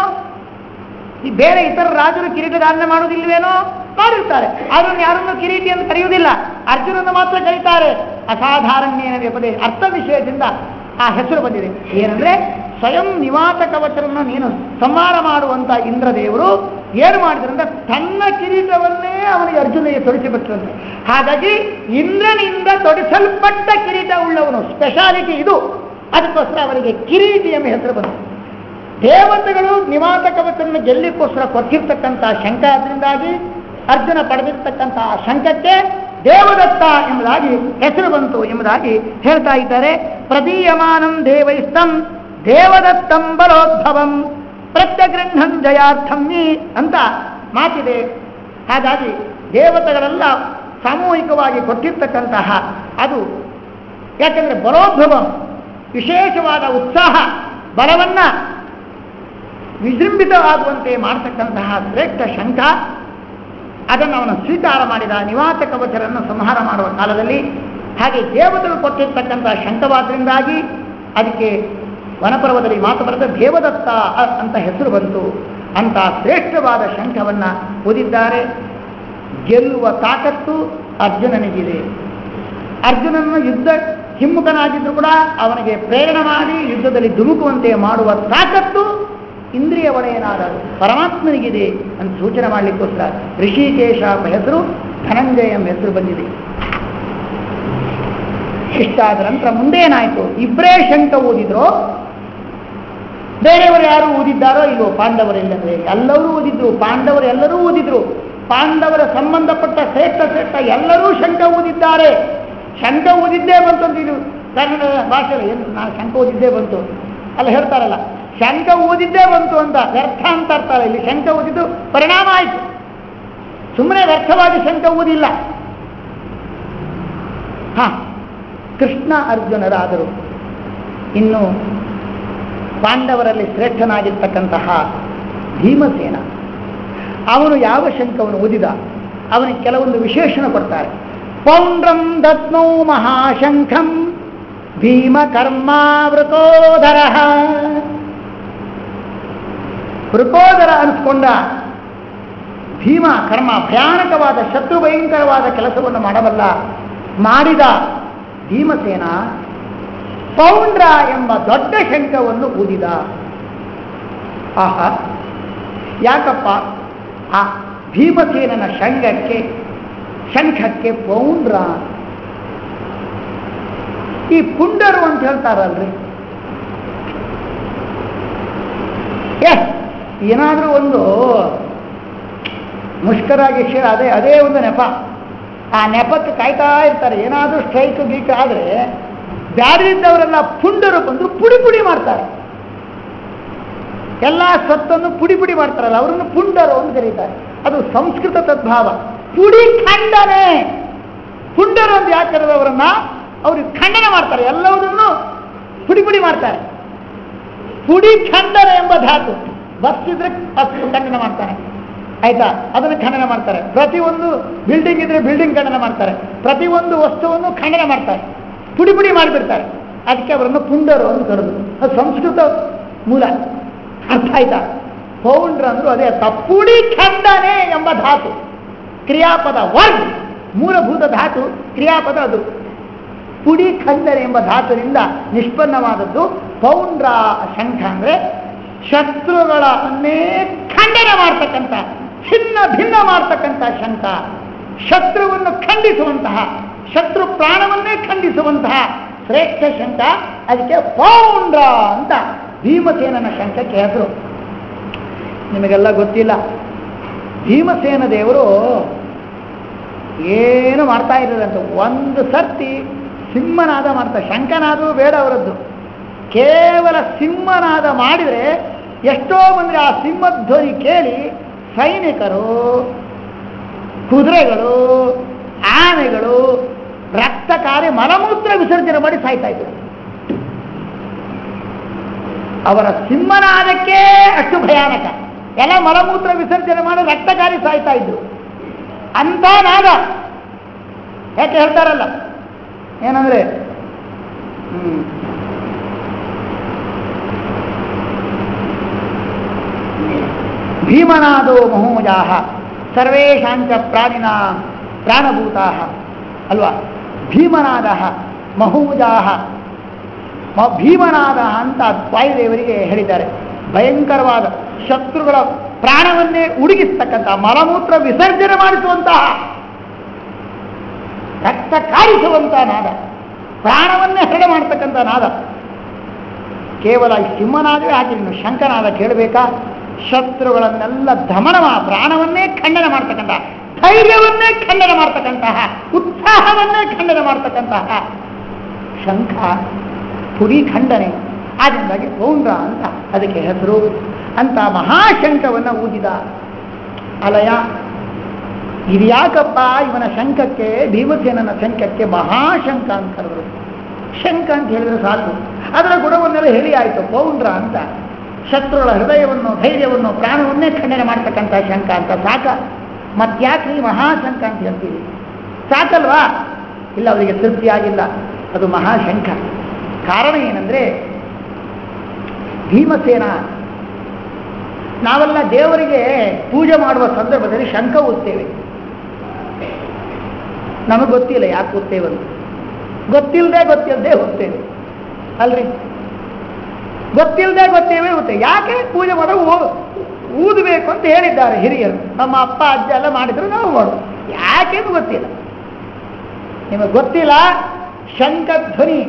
ಈ ಬೇರೆ ಇತರ ರಾಜರು ಕಿರೀಟ ಧಾರಣೆ ಮಾಡುವುದಿಲ್ವೇನೋ ಮಾಡಿರ್ತಾರೆ ಅದನ್ನು ಯಾರನ್ನು ಕಿರೀಟಿ ಅಂತ ಕರೆಯುವುದಿಲ್ಲ ಅರ್ಜುನನ್ನು ಮಾತ್ರ ಕರೀತಾರೆ ಅಸಾಧಾರಣ್ಯೇನ ವ್ಯಪದೇ ಅರ್ಥ ವಿಷಯದಿಂದ ಆ ಹೆಸರು ಬಂದಿದೆ ಏನಂದ್ರೆ ಸ್ವಯಂ ನಿವಾತ ಕವಚರನ್ನು ನೀನು ಸಂಹಾರ ಮಾಡುವಂತ ಇಂದ್ರದೇವರು ಏನು ಮಾಡಿದ್ರಂದ್ರೆ ತನ್ನ ಕಿರೀಟವನ್ನೇ ಅವನಿಗೆ ಅರ್ಜುನಿಗೆ ತೊಡಿಸಿಬಿಟ್ರಂತೆ ಹಾಗಾಗಿ ಇಂದ್ರನಿಂದ ತೊಡಿಸಲ್ಪಟ್ಟ ಕಿರೀಟ ಉಳ್ಳವನು ಸ್ಪೆಷಾಲಿಟಿ ಇದು ಅದಕ್ಕೋಸ್ಕರ ಅವರಿಗೆ ಕಿರೀಟಿ ಎಂಬ ಹೆಸರು ಬಂತು ದೇವತೆಗಳು ನಿವಾತ ಕವಚವನ್ನು ಗೆಲ್ಲಿಕ್ಕೋಸ್ಕರ ಕೊಟ್ಟಿರ್ತಕ್ಕಂತಹ ಶಂಕ ಅದರಿಂದಾಗಿ ಅರ್ಜುನ ಪಡೆದಿರ್ತಕ್ಕಂತಹ ಶಂಕಕ್ಕೆ ದೇವದತ್ತ ಎಂಬುದಾಗಿ ಹೆಸರು ಬಂತು ಎಂಬುದಾಗಿ ಹೇಳ್ತಾ ಇದ್ದಾರೆ ಪ್ರದೀಯಮಾನಂ ದೇವೈಸ್ತಂ ದೇವದತ್ತಂ ಬಲೋದ್ಭವಂ ಪ್ರತ್ಯಗೃಹಂ ಜಯಾರ್ಥಂಯಿ ಅಂತ ಮಾತಿದೆ ಹಾಗಾಗಿ ದೇವತೆಗಳೆಲ್ಲ ಸಾಮೂಹಿಕವಾಗಿ ಕೊಟ್ಟಿರ್ತಕ್ಕಂತಹ ಅದು ಯಾಕಂದ್ರೆ ಬಲೋದ್ಭವಂ ವಿಶೇಷವಾದ ಉತ್ಸಾಹ ಬಲವನ್ನ ವಿಜೃಂಭಿತವಾಗುವಂತೆ ಮಾಡತಕ್ಕಂತಹ ಶ್ರೇಷ್ಠ ಶಂಖ ಅದನ್ನು ಅವನು ಸ್ವೀಕಾರ ಮಾಡಿದ ನಿವಾಸ ಕವಚರನ್ನು ಸಂಹಾರ ಮಾಡುವ ಕಾಲದಲ್ಲಿ ಹಾಗೆ ದೇವತೆಗಳು ಕೊಟ್ಟಿರ್ತಕ್ಕಂತಹ ಶಂಖವಾದ್ರಿಂದಾಗಿ ಅದಕ್ಕೆ ವನಪರ್ವದಲ್ಲಿ ಮಾತು ಬರೆದ ದೇವದತ್ತ ಅ- ಅಂತ ಹೆಸರು ಬಂತು ಅಂತ ಶ್ರೇಷ್ಠವಾದ ಶಂಖವನ್ನ ಓದಿದ್ದಾರೆ ಗೆಲ್ಲುವ ತಾಕತ್ತು ಅರ್ಜುನನಿಗಿದೆ ಅರ್ಜುನನ್ನು ಯುದ್ಧ ಹಿಮ್ಮುಖನಾಗಿದ್ದು ಕೂಡ ಅವನಿಗೆ ಪ್ರೇರಣೆ ಮಾಡಿ ಯುದ್ಧದಲ್ಲಿ ಧುಮುಕುವಂತೆ ಮಾಡುವ ತಾಕತ್ತು ಇಂದ್ರಿಯ ಒಡೆಯನಾದ ಪರಮಾತ್ಮನಿಗಿದೆ ಅಂತ ಸೂಚನೆ ಮಾಡಲಿಕ್ಕೋಸ್ಕರ ಋಷಿಕೇಶ ಎಂಬ ಹೆಸರು ಧನಂಜಯ ಎಂಬ ಹೆಸರು ಬಂದಿದೆ ಇಷ್ಟಾದ ನಂತರ ಮುಂದೆ ಏನಾಯಿತು ಇಬ್ಬರೇ ಶಂಕ ಓದಿದ್ರು ಬೇರೆಯವರು ಯಾರು ಓದಿದ್ದಾರೋ ಇಲ್ವೋ ಪಾಂಡವರಿಲ್ಲದೆ ಎಲ್ಲರೂ ಓದಿದ್ರು ಪಾಂಡವರು ಎಲ್ಲರೂ ಓದಿದ್ರು ಪಾಂಡವರ ಸಂಬಂಧಪಟ್ಟ ಶ್ರೇಷ್ಠ ಶ್ರೇಷ್ಠ ಎಲ್ಲರೂ ಶಂಕ ಓದಿದ್ದಾರೆ ಶಂಕ ಓದಿದ್ದೇ ಬಂತು ಅಂತ ಇದು ಕನ್ನಡ ಭಾಷೆಯಲ್ಲಿ ಏನು ನಾನು ಶಂಕ ಓದಿದ್ದೇ ಬಂತು ಅಲ್ಲ ಹೇಳ್ತಾರಲ್ಲ ಶಂಕ ಓದಿದ್ದೇ ಬಂತು ಅಂತ ವ್ಯರ್ಥ ಅಂತ ಅರ್ಥ ಅಲ್ಲ ಇಲ್ಲಿ ಶಂಕ ಓದಿದ್ದು ಪರಿಣಾಮ ಆಯಿತು ಸುಮ್ಮನೆ ವ್ಯರ್ಥವಾಗಿ ಶಂಕ ಓದಿಲ್ಲ ಹಾ ಕೃಷ್ಣ ಅರ್ಜುನರಾದರು ಇನ್ನು ಪಾಂಡವರಲ್ಲಿ ಶ್ರೇಷ್ಠನಾಗಿರ್ತಕ್ಕಂತಹ ಭೀಮಸೇನ ಅವನು ಯಾವ ಶಂಕವನ್ನು ಓದಿದ ಅವನಿಗೆ ಕೆಲವೊಂದು ವಿಶೇಷಣ ಕೊಡ್ತಾರೆ ಪೌಂಡ್ರಂ ದತ್ನೌ ಮಹಾಶಂಖಂ ಭೀಮ ಕರ್ಮಾವೃತೋದರ ವೃಕೋದರ ಅನಿಸ್ಕೊಂಡ ಭೀಮ ಕರ್ಮ ಭಯಾನಕವಾದ ಶತ್ರು ಭಯಂಕರವಾದ ಕೆಲಸವನ್ನು ಮಾಡಬಲ್ಲ ಮಾಡಿದ ಭೀಮಸೇನ ಪೌಂಡ್ರ ಎಂಬ ದೊಡ್ಡ ಶಂಖವನ್ನು ಊದಿದ ಆಹಾ ಯಾಕಪ್ಪ ಆ ಭೀಮಸೇನನ ಶಂಖಕ್ಕೆ ಶಂಖಕ್ಕೆ ಪೌಂಡ್ರ ಈ ಪುಂಡರು ಅಂತ ಹೇಳ್ತಾರಲ್ರಿ ಏ ಏನಾದರೂ ಒಂದು ಮುಷ್ಕರಾಗಿ ಶಿರ ಅದೇ ಅದೇ ಒಂದು ನೆಪ ಆ ನೆಪಕ್ಕೆ ಕಾಯ್ತಾ ಇರ್ತಾರೆ ಏನಾದರೂ ಸ್ಟ್ರೈಕ್ ಗೀಕ್ ಆದರೆ ಬ್ಯಾಡದಿದ್ದವರೆಲ್ಲ ಪುಂಡರು ಬಂದು ಪುಡಿ ಪುಡಿ ಮಾಡ್ತಾರೆ ಎಲ್ಲ ಸ್ವತ್ತನ್ನು ಪುಡಿ ಪುಡಿ ಮಾಡ್ತಾರಲ್ಲ ಅವರನ್ನು ಪುಂಡರು ಅಂತ ಕರೀತಾರೆ ಅದು ಸಂಸ್ಕೃತ ತದ್ಭಾವ ಪುಡಿ ಖಂಡನೆ ಪುಂಡರು ಅಂತ ಯಾಕೆ ಕರೆದವರನ್ನ ಅವ್ರಿಗೆ ಖಂಡನೆ ಮಾಡ್ತಾರೆ ಎಲ್ಲವುದನ್ನು ಪುಡಿ ಪುಡಿ ಮಾಡ್ತಾರೆ ಪುಡಿ ಖಂಡನೆ ಎಂಬ ಧಾತು ಬರ್ತಿದ್ರೆ ಅಷ್ಟು ಖಂಡನೆ ಮಾಡ್ತಾರೆ ಆಯ್ತಾ ಅದನ್ನು ಖಂಡನೆ ಮಾಡ್ತಾರೆ ಪ್ರತಿಯೊಂದು ಬಿಲ್ಡಿಂಗ್ ಇದ್ರೆ ಬಿಲ್ಡಿಂಗ್ ಖಂಡನೆ ಮಾಡ್ತಾರೆ ಪ್ರತಿಯೊಂದು ವಸ್ತುವನ್ನು ಖಂಡನೆ ಮಾಡ್ತಾರೆ ಪುಡಿ ಪುಡಿ ಮಾಡಿಬಿಡ್ತಾರೆ ಅದಕ್ಕೆ ಅವರನ್ನು ಪುಂಡರು ಅಂತ ಕರೆದು ಅದು ಸಂಸ್ಕೃತ ಮೂಲ ಅರ್ಥ ಆಯ್ತಾ ಪೌಂಡ್ರ ಅಂದ್ರು ಅದೇ ತಪ್ಪುಡಿ ಖಂಡನೆ ಎಂಬ ಧಾತು ಕ್ರಿಯಾಪದ ವರ್ಗ್ ಮೂಲಭೂತ ಧಾತು ಕ್ರಿಯಾಪದ ಅದು ಪುಡಿ ಖಂಡನೆ ಎಂಬ ಧಾತುವಿನಿಂದ ನಿಷ್ಪನ್ನವಾದದ್ದು ಪೌಂಡ್ರ ಶಂಖ ಅಂದ್ರೆ ಶತ್ರುಗಳನ್ನೇ ಖಂಡನೆ ಮಾಡ್ತಕ್ಕಂಥ ಛಿನ್ನ ಭಿನ್ನ ಮಾಡ್ತಕ್ಕಂಥ ಶಂಖ ಶತ್ರುವನ್ನು ಖಂಡಿಸುವಂತಹ ಶತ್ರು ಪ್ರಾಣವನ್ನೇ ಖಂಡಿಸುವಂತಹ ಶ್ರೇಷ್ಠ ಶಂಖ ಅದಕ್ಕೆ ಪೌಂಡ್ರ ಅಂತ ಭೀಮಸೇನನ ಶಂಖಕ್ಕೆ ಹೆಸರು ನಿಮಗೆಲ್ಲ ಗೊತ್ತಿಲ್ಲ ಭೀಮಸೇನ ದೇವರು ಏನು ಮಾಡ್ತಾ ಇರದಂತ ಒಂದು ಸರ್ತಿ ಸಿಂಹನಾದ ಮಾಡ್ತಾರೆ ಶಂಕನಾದರೂ ಬೇಡ ಅವರದ್ದು ಕೇವಲ ಸಿಂಹನಾದ ಮಾಡಿದರೆ ಎಷ್ಟೋ ಮಂದಿ ಆ ಸಿಂಹಧ್ವನಿ ಕೇಳಿ ಸೈನಿಕರು ಕುದುರೆಗಳು ಆನೆಗಳು ರಕ್ತಕಾರಿ ಮಲಮೂತ್ರ ವಿಸರ್ಜನೆ ಮಾಡಿ ಸಾಯ್ತಾ ಇದ್ರು ಅವರ ಸಿಂಹನಾದಕ್ಕೆ ಅಷ್ಟು ಭಯಾನಕ ಎಲ್ಲ ಮಲಮೂತ್ರ ವಿಸರ್ಜನೆ ಮಾಡಿ ರಕ್ತಕಾರಿ ಸಾಯ್ತಾ ಇದ್ರು ಅಂತ ನಾದ ಯಾಕೆ ಹೇಳ್ತಾರಲ್ಲ ಏನಂದ್ರೆ ಹ್ಮ್ ಭೀಮನಾದೋ ಮಹೋಜಾಹ ಸರ್ವೇಷಾಂಚ ಪ್ರಾಣಿನ ಪ್ರಾಣಭೂತಾ ಅಲ್ವಾ ಭೀಮನಾದ ಮಹೋಜಾಹ ಮ- ಭೀಮನಾದ ಅಂತ ವಾಯುದೇವರಿಗೆ ಹೇಳಿದ್ದಾರೆ ಭಯಂಕರವಾದ ಶತ್ರುಗಳ ಪ್ರಾಣವನ್ನೇ ಉಡುಗಿಸ್ತಕ್ಕಂತಹ ಮಲಮೂತ್ರ ವಿಸರ್ಜನೆ ಮಾಡಿಸುವಂತಹ ರಕ್ತ ಕಾರಿಸುವಂತಹ ನಾದ ಪ್ರಾಣವನ್ನೇ ಹರಡ ಮಾಡ್ತಕ್ಕಂಥ ನಾದ ಕೇವಲ ಈ ಸಿಂಹನಾದವೇ ಹಾಕಿ ಇನ್ನು ಶಂಕನಾದ ಕೇಳಬೇಕಾ ಶತ್ರುಗಳನ್ನೆಲ್ಲ ದಮನ ಮಾ- ಪ್ರಾಣವನ್ನೇ ಖಂಡನೆ ಮಾಡ್ತಕ್ಕಂಥ ಧೈರ್ಯವನ್ನೇ ಖಂಡನೆ ಮಾಡ್ತಕ್ಕಂತಹ ಉತ್ಸಾಹವನ್ನೇ ಖಂಡನೆ ಮಾಡ್ತಕ್ಕಂತಹ ಶಂಖ ಪುಡಿ ಖಂಡನೆ ಆದ್ದರಿಂದಾಗಿ ಪೌಂಡ್ರ ಅಂತ ಅದಕ್ಕೆ ಹೆಸರು ಅಂತ ಮಹಾಶಂಖವನ್ನು ಊದಿದ ಅಲಯ ಇದು ಯಾಕಪ್ಪ ಇವನ ಶಂಖಕ್ಕೆ ಭೀಮಸೇನನ ಶಂಖಕ್ಕೆ ಮಹಾಶಂಖ ಅಂತ ಕರೆದರು ಶಂಖ ಅಂತ ಹೇಳಿದ್ರೆ ಸಾಕು ಅದರ ಗುಣವನ್ನೆಲ್ಲ ಹೇಳಿ ಆಯಿತು ಪೌಂಡ್ರ ಅಂತ ಶತ್ರುಗಳ ಹೃದಯವನ್ನು ಧೈರ್ಯವನ್ನು ಪ್ರಾಣವನ್ನೇ ಖಂಡನೆ ಮಾಡ್ತಕ್ಕಂಥ ಶಂಖ ಅಂತ ಸಾಕ ಮತ್ಯಾಕೆ ಈ ಮಹಾಶಂಖ ಅಂತ ಹೇಳ್ತೀವಿ ಸಾಕಲ್ವಾ ಇಲ್ಲ ಅವರಿಗೆ ತೃಪ್ತಿ ಆಗಿಲ್ಲ ಅದು ಮಹಾಶಂಖ ಕಾರಣ ಏನಂದ್ರೆ ಭೀಮಸೇನ ನಾವೆಲ್ಲ ದೇವರಿಗೆ ಪೂಜೆ ಮಾಡುವ ಸಂದರ್ಭದಲ್ಲಿ ಶಂಖ ಓದ್ತೇವೆ ನಮಗೆ ಗೊತ್ತಿಲ್ಲ ಯಾಕೆ ಓದ್ತೇವಂತ ಗೊತ್ತಿಲ್ಲದೆ ಗೊತ್ತಿಲ್ಲದೆ ಹೋಗ್ತೇವೆ ಅಲ್ರಿ ಗೊತ್ತಿಲ್ಲದೆ ಗೊತ್ತೇವೆ ಓದ್ತೇವೆ ಯಾಕೆ ಪೂಜೆ ಮಾಡೋ ಊದಬೇಕು ಅಂತ ಹೇಳಿದ್ದಾರೆ ಹಿರಿಯರು ನಮ್ಮ ಅಪ್ಪ ಅಜ್ಜ ಎಲ್ಲ ಮಾಡಿದ್ರು ನಾವು ಮಾಡೋದು ಯಾಕೆಂದು ಗೊತ್ತಿಲ್ಲ ನಿಮಗೆ ಗೊತ್ತಿಲ್ಲ ಶಂಖಧ್ವನಿ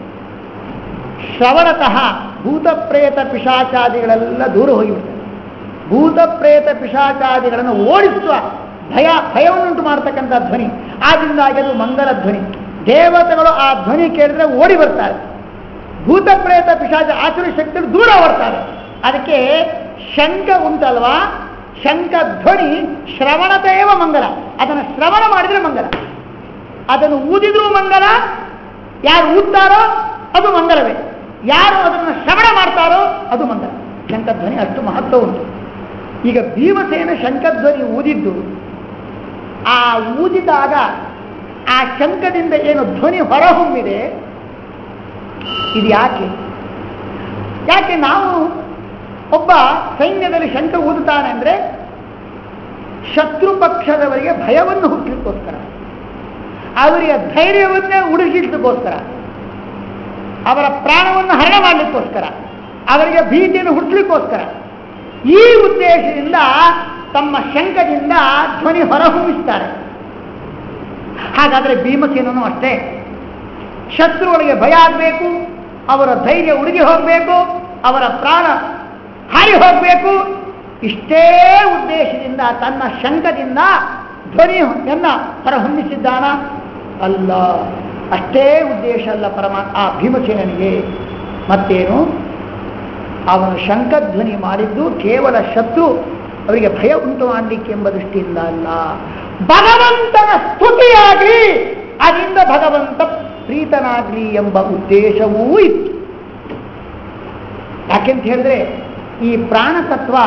ಶ್ರವಣತಃ ಭೂತ ಪ್ರೇತ ಪಿಶಾಚಾದಿಗಳೆಲ್ಲ ದೂರ ಹೋಗಿಬಿಡ್ತವೆ ಭೂತ ಪ್ರೇತ ಪಿಶಾಚಾದಿಗಳನ್ನು ಓಡಿಸುವ ಭಯ ಭಯವನ್ನುಂಟು ಮಾಡ್ತಕ್ಕಂಥ ಧ್ವನಿ ಆದ್ದರಿಂದಾಗಿ ಅದು ಮಂಗಲ ಧ್ವನಿ ದೇವತೆಗಳು ಆ ಧ್ವನಿ ಕೇಳಿದ್ರೆ ಓಡಿ ಬರ್ತಾರೆ ಭೂತ ಪ್ರೇತ ಪಿಶಾಚ ಆಚರಣೆ ಶಕ್ತಿಗಳು ದೂರ ಬರ್ತಾರೆ ಅದಕ್ಕೆ ಶಂಖ ಉಂಟಲ್ವಾ ಶಂಖ ಧ್ವನಿ ಶ್ರವಣತೆಯವ ಮಂಗಲ ಅದನ್ನು ಶ್ರವಣ ಮಾಡಿದ್ರೆ ಮಂಗಲ ಅದನ್ನು ಊದಿದ್ರೂ ಮಂಗಲ ಯಾರು ಊದ್ತಾರೋ ಅದು ಮಂಗಲವೇ ಯಾರು ಅದನ್ನು ಶ್ರವಣ ಮಾಡ್ತಾರೋ ಅದು ಮಂಗಲ ಶಂಖಧ್ವನಿ ಅಷ್ಟು ಮಹತ್ವ ಉಂಟು ಈಗ ಭೀಮಸೇನ ಶಂಖಧ್ವನಿ ಊದಿದ್ದು ಆ ಊದಿದಾಗ ಆ ಶಂಖದಿಂದ ಏನು ಧ್ವನಿ ಹೊರಹೊಮ್ಮಿದೆ ಇದು ಯಾಕೆ ಯಾಕೆ ನಾವು ಒಬ್ಬ ಸೈನ್ಯದಲ್ಲಿ ಶಂಖ ಊದುತ್ತಾನೆ ಅಂದ್ರೆ ಶತ್ರು ಪಕ್ಷದವರಿಗೆ ಭಯವನ್ನು ಹುಟ್ಟಲಿಕ್ಕೋಸ್ಕರ ಅವರಿಗೆ ಧೈರ್ಯವನ್ನೇ ಉಡುಗಿಸಲಿಕ್ಕೋಸ್ಕರ ಅವರ ಪ್ರಾಣವನ್ನು ಹರಣ ಮಾಡಲಿಕ್ಕೋಸ್ಕರ ಅವರಿಗೆ ಭೀತಿಯನ್ನು ಹುಟ್ಟಲಿಕ್ಕೋಸ್ಕರ ಈ ಉದ್ದೇಶದಿಂದ ತಮ್ಮ ಶಂಖದಿಂದ ಧ್ವನಿ ಹೊರಹೊಮ್ಮಿಸ್ತಾರೆ ಹಾಗಾದರೆ ಭೀಮಸೇನನು ಅಷ್ಟೇ ಶತ್ರುಗಳಿಗೆ ಭಯ ಆಗಬೇಕು ಅವರ ಧೈರ್ಯ ಉಡುಗಿ ಹೋಗಬೇಕು ಅವರ ಪ್ರಾಣ ಹಾರಿ ಹೋಗಬೇಕು ಇಷ್ಟೇ ಉದ್ದೇಶದಿಂದ ತನ್ನ ಶಂಕದಿಂದ ಧ್ವನಿಯನ್ನ ಹೊರಹೊಮ್ಮಿಸಿದ್ದಾನ ಅಲ್ಲ ಅಷ್ಟೇ ಉದ್ದೇಶ ಅಲ್ಲ ಪರಮ ಆ ಭೀಮಸೇನಿಗೆ ಮತ್ತೇನು ಅವನು ಶಂಖಧ್ವನಿ ಮಾಡಿದ್ದು ಕೇವಲ ಶತ್ರು ಅವರಿಗೆ ಭಯ ಉಂಟು ಮಾಡಲಿಕ್ಕೆ ಎಂಬ ದೃಷ್ಟಿಯಿಂದ ಅಲ್ಲ ಭಗವಂತನ ಸ್ತುತಿಯಾಗಿ ಅದರಿಂದ ಭಗವಂತ ಪ್ರೀತನಾಗ್ಲಿ ಎಂಬ ಉದ್ದೇಶವೂ ಇತ್ತು ಯಾಕೆಂತ ಹೇಳಿದ್ರೆ ಈ ಪ್ರಾಣತತ್ವ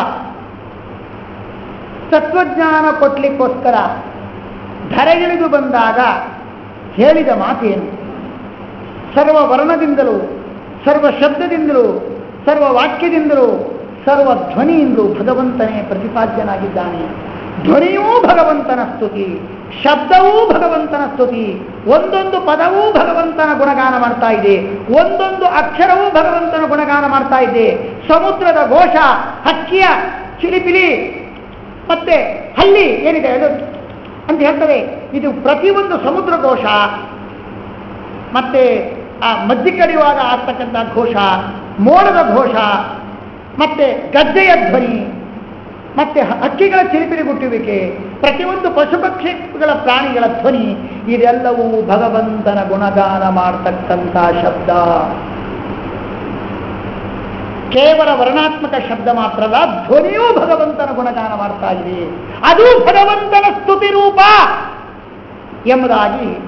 ತತ್ವಜ್ಞಾನ ಕೊಡ್ಲಿಕ್ಕೋಸ್ಕರ ಧರೆಗಿಳಿದು ಬಂದಾಗ ಹೇಳಿದ ಮಾತೇನು ಸರ್ವ ವರ್ಣದಿಂದಲೂ ಸರ್ವ ಶಬ್ದದಿಂದಲೂ ಸರ್ವ ವಾಕ್ಯದಿಂದಲೂ ಸರ್ವ ಧ್ವನಿಯಿಂದಲೂ ಭಗವಂತನೇ ಪ್ರತಿಪಾದ್ಯನಾಗಿದ್ದಾನೆ ಧ್ವನಿಯೂ ಭಗವಂತನ ಸ್ತುತಿ ಶಬ್ದವೂ ಭಗವಂತನ ಸ್ತುತಿ ಒಂದೊಂದು ಪದವೂ ಭಗವಂತನ ಗುಣಗಾನ ಮಾಡ್ತಾ ಇದೆ ಒಂದೊಂದು ಅಕ್ಷರವೂ ಭಗವಂತನ ಗುಣಗಾನ ಮಾಡ್ತಾ ಇದೆ ಸಮುದ್ರದ ಘೋಷ ಹಕ್ಕಿಯ ಚಿಲಿಪಿಲಿ ಮತ್ತೆ ಹಲ್ಲಿ ಏನಿದೆ ಅದು ಅಂತ ಹೇಳ್ತದೆ ಇದು ಪ್ರತಿಯೊಂದು ಸಮುದ್ರ ಘೋಷ ಮತ್ತೆ ಆ ಮದ್ದಿ ಕಡಿಯುವಾಗ ಆಗ್ತಕ್ಕಂಥ ಘೋಷ ಮೋಡದ ಘೋಷ ಮತ್ತೆ ಗದ್ದೆಯ ಧ್ವನಿ ಮತ್ತೆ ಹಕ್ಕಿಗಳ ಚಿಲಿಪಿಲಿ ಗುಟ್ಟುವಿಕೆ ಪ್ರತಿಯೊಂದು ಪಶು ಪಕ್ಷಿಗಳ ಪ್ರಾಣಿಗಳ ಧ್ವನಿ ಇದೆಲ್ಲವೂ ಭಗವಂತನ ಗುಣಗಾನ ಮಾಡತಕ್ಕಂಥ ಶಬ್ದ ಕೇವಲ ವರ್ಣಾತ್ಮಕ ಶಬ್ದ ಮಾತ್ರ ಅಲ್ಲ ಧ್ವನಿಯೂ ಭಗವಂತನ ಗುಣಗಾನ ಮಾಡ್ತಾ ಇದೆ ಅದು ಭಗವಂತನ ಸ್ತುತಿ ರೂಪ ಎಂಬುದಾಗಿ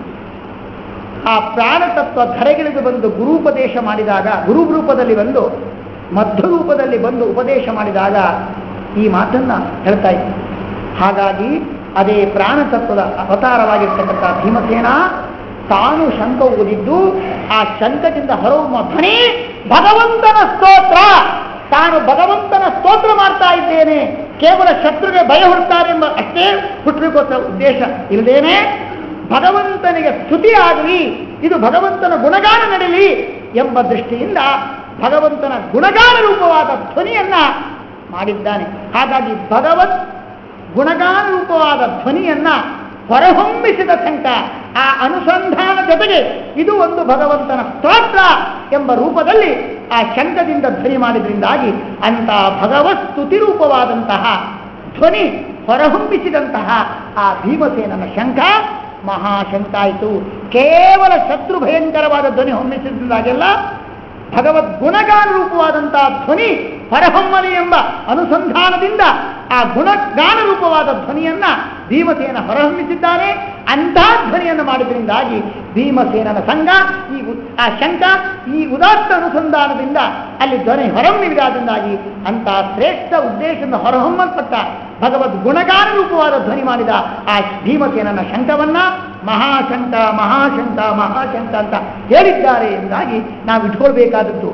ಆ ಪ್ರಾಣತತ್ವ ಧರೆಗಿಳಿದು ಬಂದು ಗುರುಪದೇಶ ಮಾಡಿದಾಗ ಗುರು ರೂಪದಲ್ಲಿ ಬಂದು ಮಧ್ಯ ರೂಪದಲ್ಲಿ ಬಂದು ಉಪದೇಶ ಮಾಡಿದಾಗ ಈ ಮಾತನ್ನ ಹೇಳ್ತಾ ಇದ್ದೆ ಹಾಗಾಗಿ ಅದೇ ಪ್ರಾಣತತ್ವದ ಅವತಾರವಾಗಿರ್ತಕ್ಕಂಥ ಭೀಮಸೇನ ತಾನು ಶಂಕ ಓದಿದ್ದು ಆ ಶಂಕದಿಂದ ಹೊರಹೊಮ್ಮ ಧ್ವನಿ ಭಗವಂತನ ಸ್ತೋತ್ರ ತಾನು ಭಗವಂತನ ಸ್ತೋತ್ರ ಮಾಡ್ತಾ ಇದ್ದೇನೆ ಕೇವಲ ಶತ್ರುಗೆ ಭಯ ಹುಡ್ತಾರೆ ಎಂಬ ಅಷ್ಟೇ ಹುಟ್ಟಲಿಕ್ಕೋಸ್ಕರ ಉದ್ದೇಶ ಇಲ್ಲದೇನೆ ಭಗವಂತನಿಗೆ ಸ್ತುತಿ ಆಗಲಿ ಇದು ಭಗವಂತನ ಗುಣಗಾನ ನಡೀಲಿ ಎಂಬ ದೃಷ್ಟಿಯಿಂದ ಭಗವಂತನ ಗುಣಗಾನ ರೂಪವಾದ ಧ್ವನಿಯನ್ನ ಮಾಡಿದ್ದಾನೆ ಹಾಗಾಗಿ ಭಗವತ್ ಗುಣಗಾನ ರೂಪವಾದ ಧ್ವನಿಯನ್ನ ಹೊರಹೊಮ್ಮಿಸಿದ ಶಂಕ ಆ ಅನುಸಂಧಾನ ಜೊತೆಗೆ ಇದು ಒಂದು ಭಗವಂತನ ಸ್ತೋತ್ರ ಎಂಬ ರೂಪದಲ್ಲಿ ಆ ಶಂಕದಿಂದ ಧ್ವನಿ ಮಾಡಿದ್ರಿಂದಾಗಿ ಅಂತ ಭಗವತ್ ಸ್ತುತಿ ರೂಪವಾದಂತಹ ಧ್ವನಿ ಹೊರಹೊಮ್ಮಿಸಿದಂತಹ ಆ ಭೀಮಸೇನನ ಶಂಖ ಮಹಾಶಂಕ ಆಯಿತು ಕೇವಲ ಶತ್ರು ಭಯಂಕರವಾದ ಧ್ವನಿ ಹೊಮ್ಮಿಸಿದಾಗೆಲ್ಲ ಭಗವದ್ ಗುಣಗಾನ ರೂಪವಾದಂತಹ ಧ್ವನಿ ಹೊರಹೊಮ್ಮಲಿ ಎಂಬ ಅನುಸಂಧಾನದಿಂದ ಆ ಗುಣಗಾನ ರೂಪವಾದ ಧ್ವನಿಯನ್ನ ಭೀಮಸೇನ ಹೊರಹೊಮ್ಮಿಸಿದ್ದಾನೆ ಅಂಥ ಧ್ವನಿಯನ್ನು ಮಾಡಿದ್ರಿಂದಾಗಿ ಭೀಮಸೇನನ ಸಂಘ ಈ ಉ- ಆ ಶಂಕ ಈ ಉದಾತ್ತ ಅನುಸಂಧಾನದಿಂದ ಅಲ್ಲಿ ಧ್ವನಿ ಹೊರಹೊಮ್ಮಿದಾದಿಂದಾಗಿ ಅಂತ ಶ್ರೇಷ್ಠ ಉದ್ದೇಶದಿಂದ ಹೊರಹೊಮ್ಮಲ್ಪಟ್ಟ ಭಗವದ್ ಗುಣಗಾನ ರೂಪವಾದ ಧ್ವನಿ ಮಾಡಿದ ಆ ಭೀಮಸೇನನ ಶಂಕವನ್ನ ಮಹಾಶಂಕ ಮಹಾಶಂಕ ಮಹಾಶಂಕ ಅಂತ ಹೇಳಿದ್ದಾರೆ ಎಂಬುದಾಗಿ ನಾವು ಇಟ್ಕೊಳ್ಬೇಕಾದದ್ದು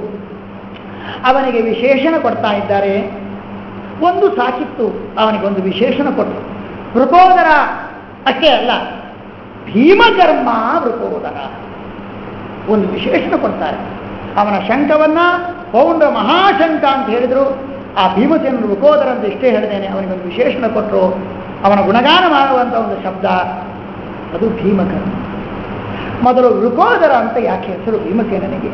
ಅವನಿಗೆ ವಿಶೇಷಣ ಕೊಡ್ತಾ ಇದ್ದಾರೆ ಒಂದು ಸಾಕಿತ್ತು ಅವನಿಗೊಂದು ವಿಶೇಷಣ ಕೊಟ್ಟರು ವೃಕೋದರ ಅಷ್ಟೇ ಅಲ್ಲ ಭೀಮಕರ್ಮ ವೃಕೋದರ ಒಂದು ವಿಶೇಷಣ ಕೊಡ್ತಾರೆ ಅವನ ಶಂಕವನ್ನ ಪೌಂಡ ಮಹಾಶಂಕ ಅಂತ ಹೇಳಿದ್ರು ಆ ಭೀಮಸೇನ ವೃಕೋದರ ಅಂತ ಇಷ್ಟೇ ಹೇಳಿದ್ದೇನೆ ಅವನಿಗೊಂದು ವಿಶೇಷಣ ಕೊಟ್ಟರು ಅವನ ಗುಣಗಾನ ಮಾಡುವಂಥ ಒಂದು ಶಬ್ದ ಅದು ಭೀಮಕರ್ಮ ಮೊದಲು ವೃಕೋದರ ಅಂತ ಯಾಕೆ ಹೆಸರು ಭೀಮಸೇನನಿಗೆ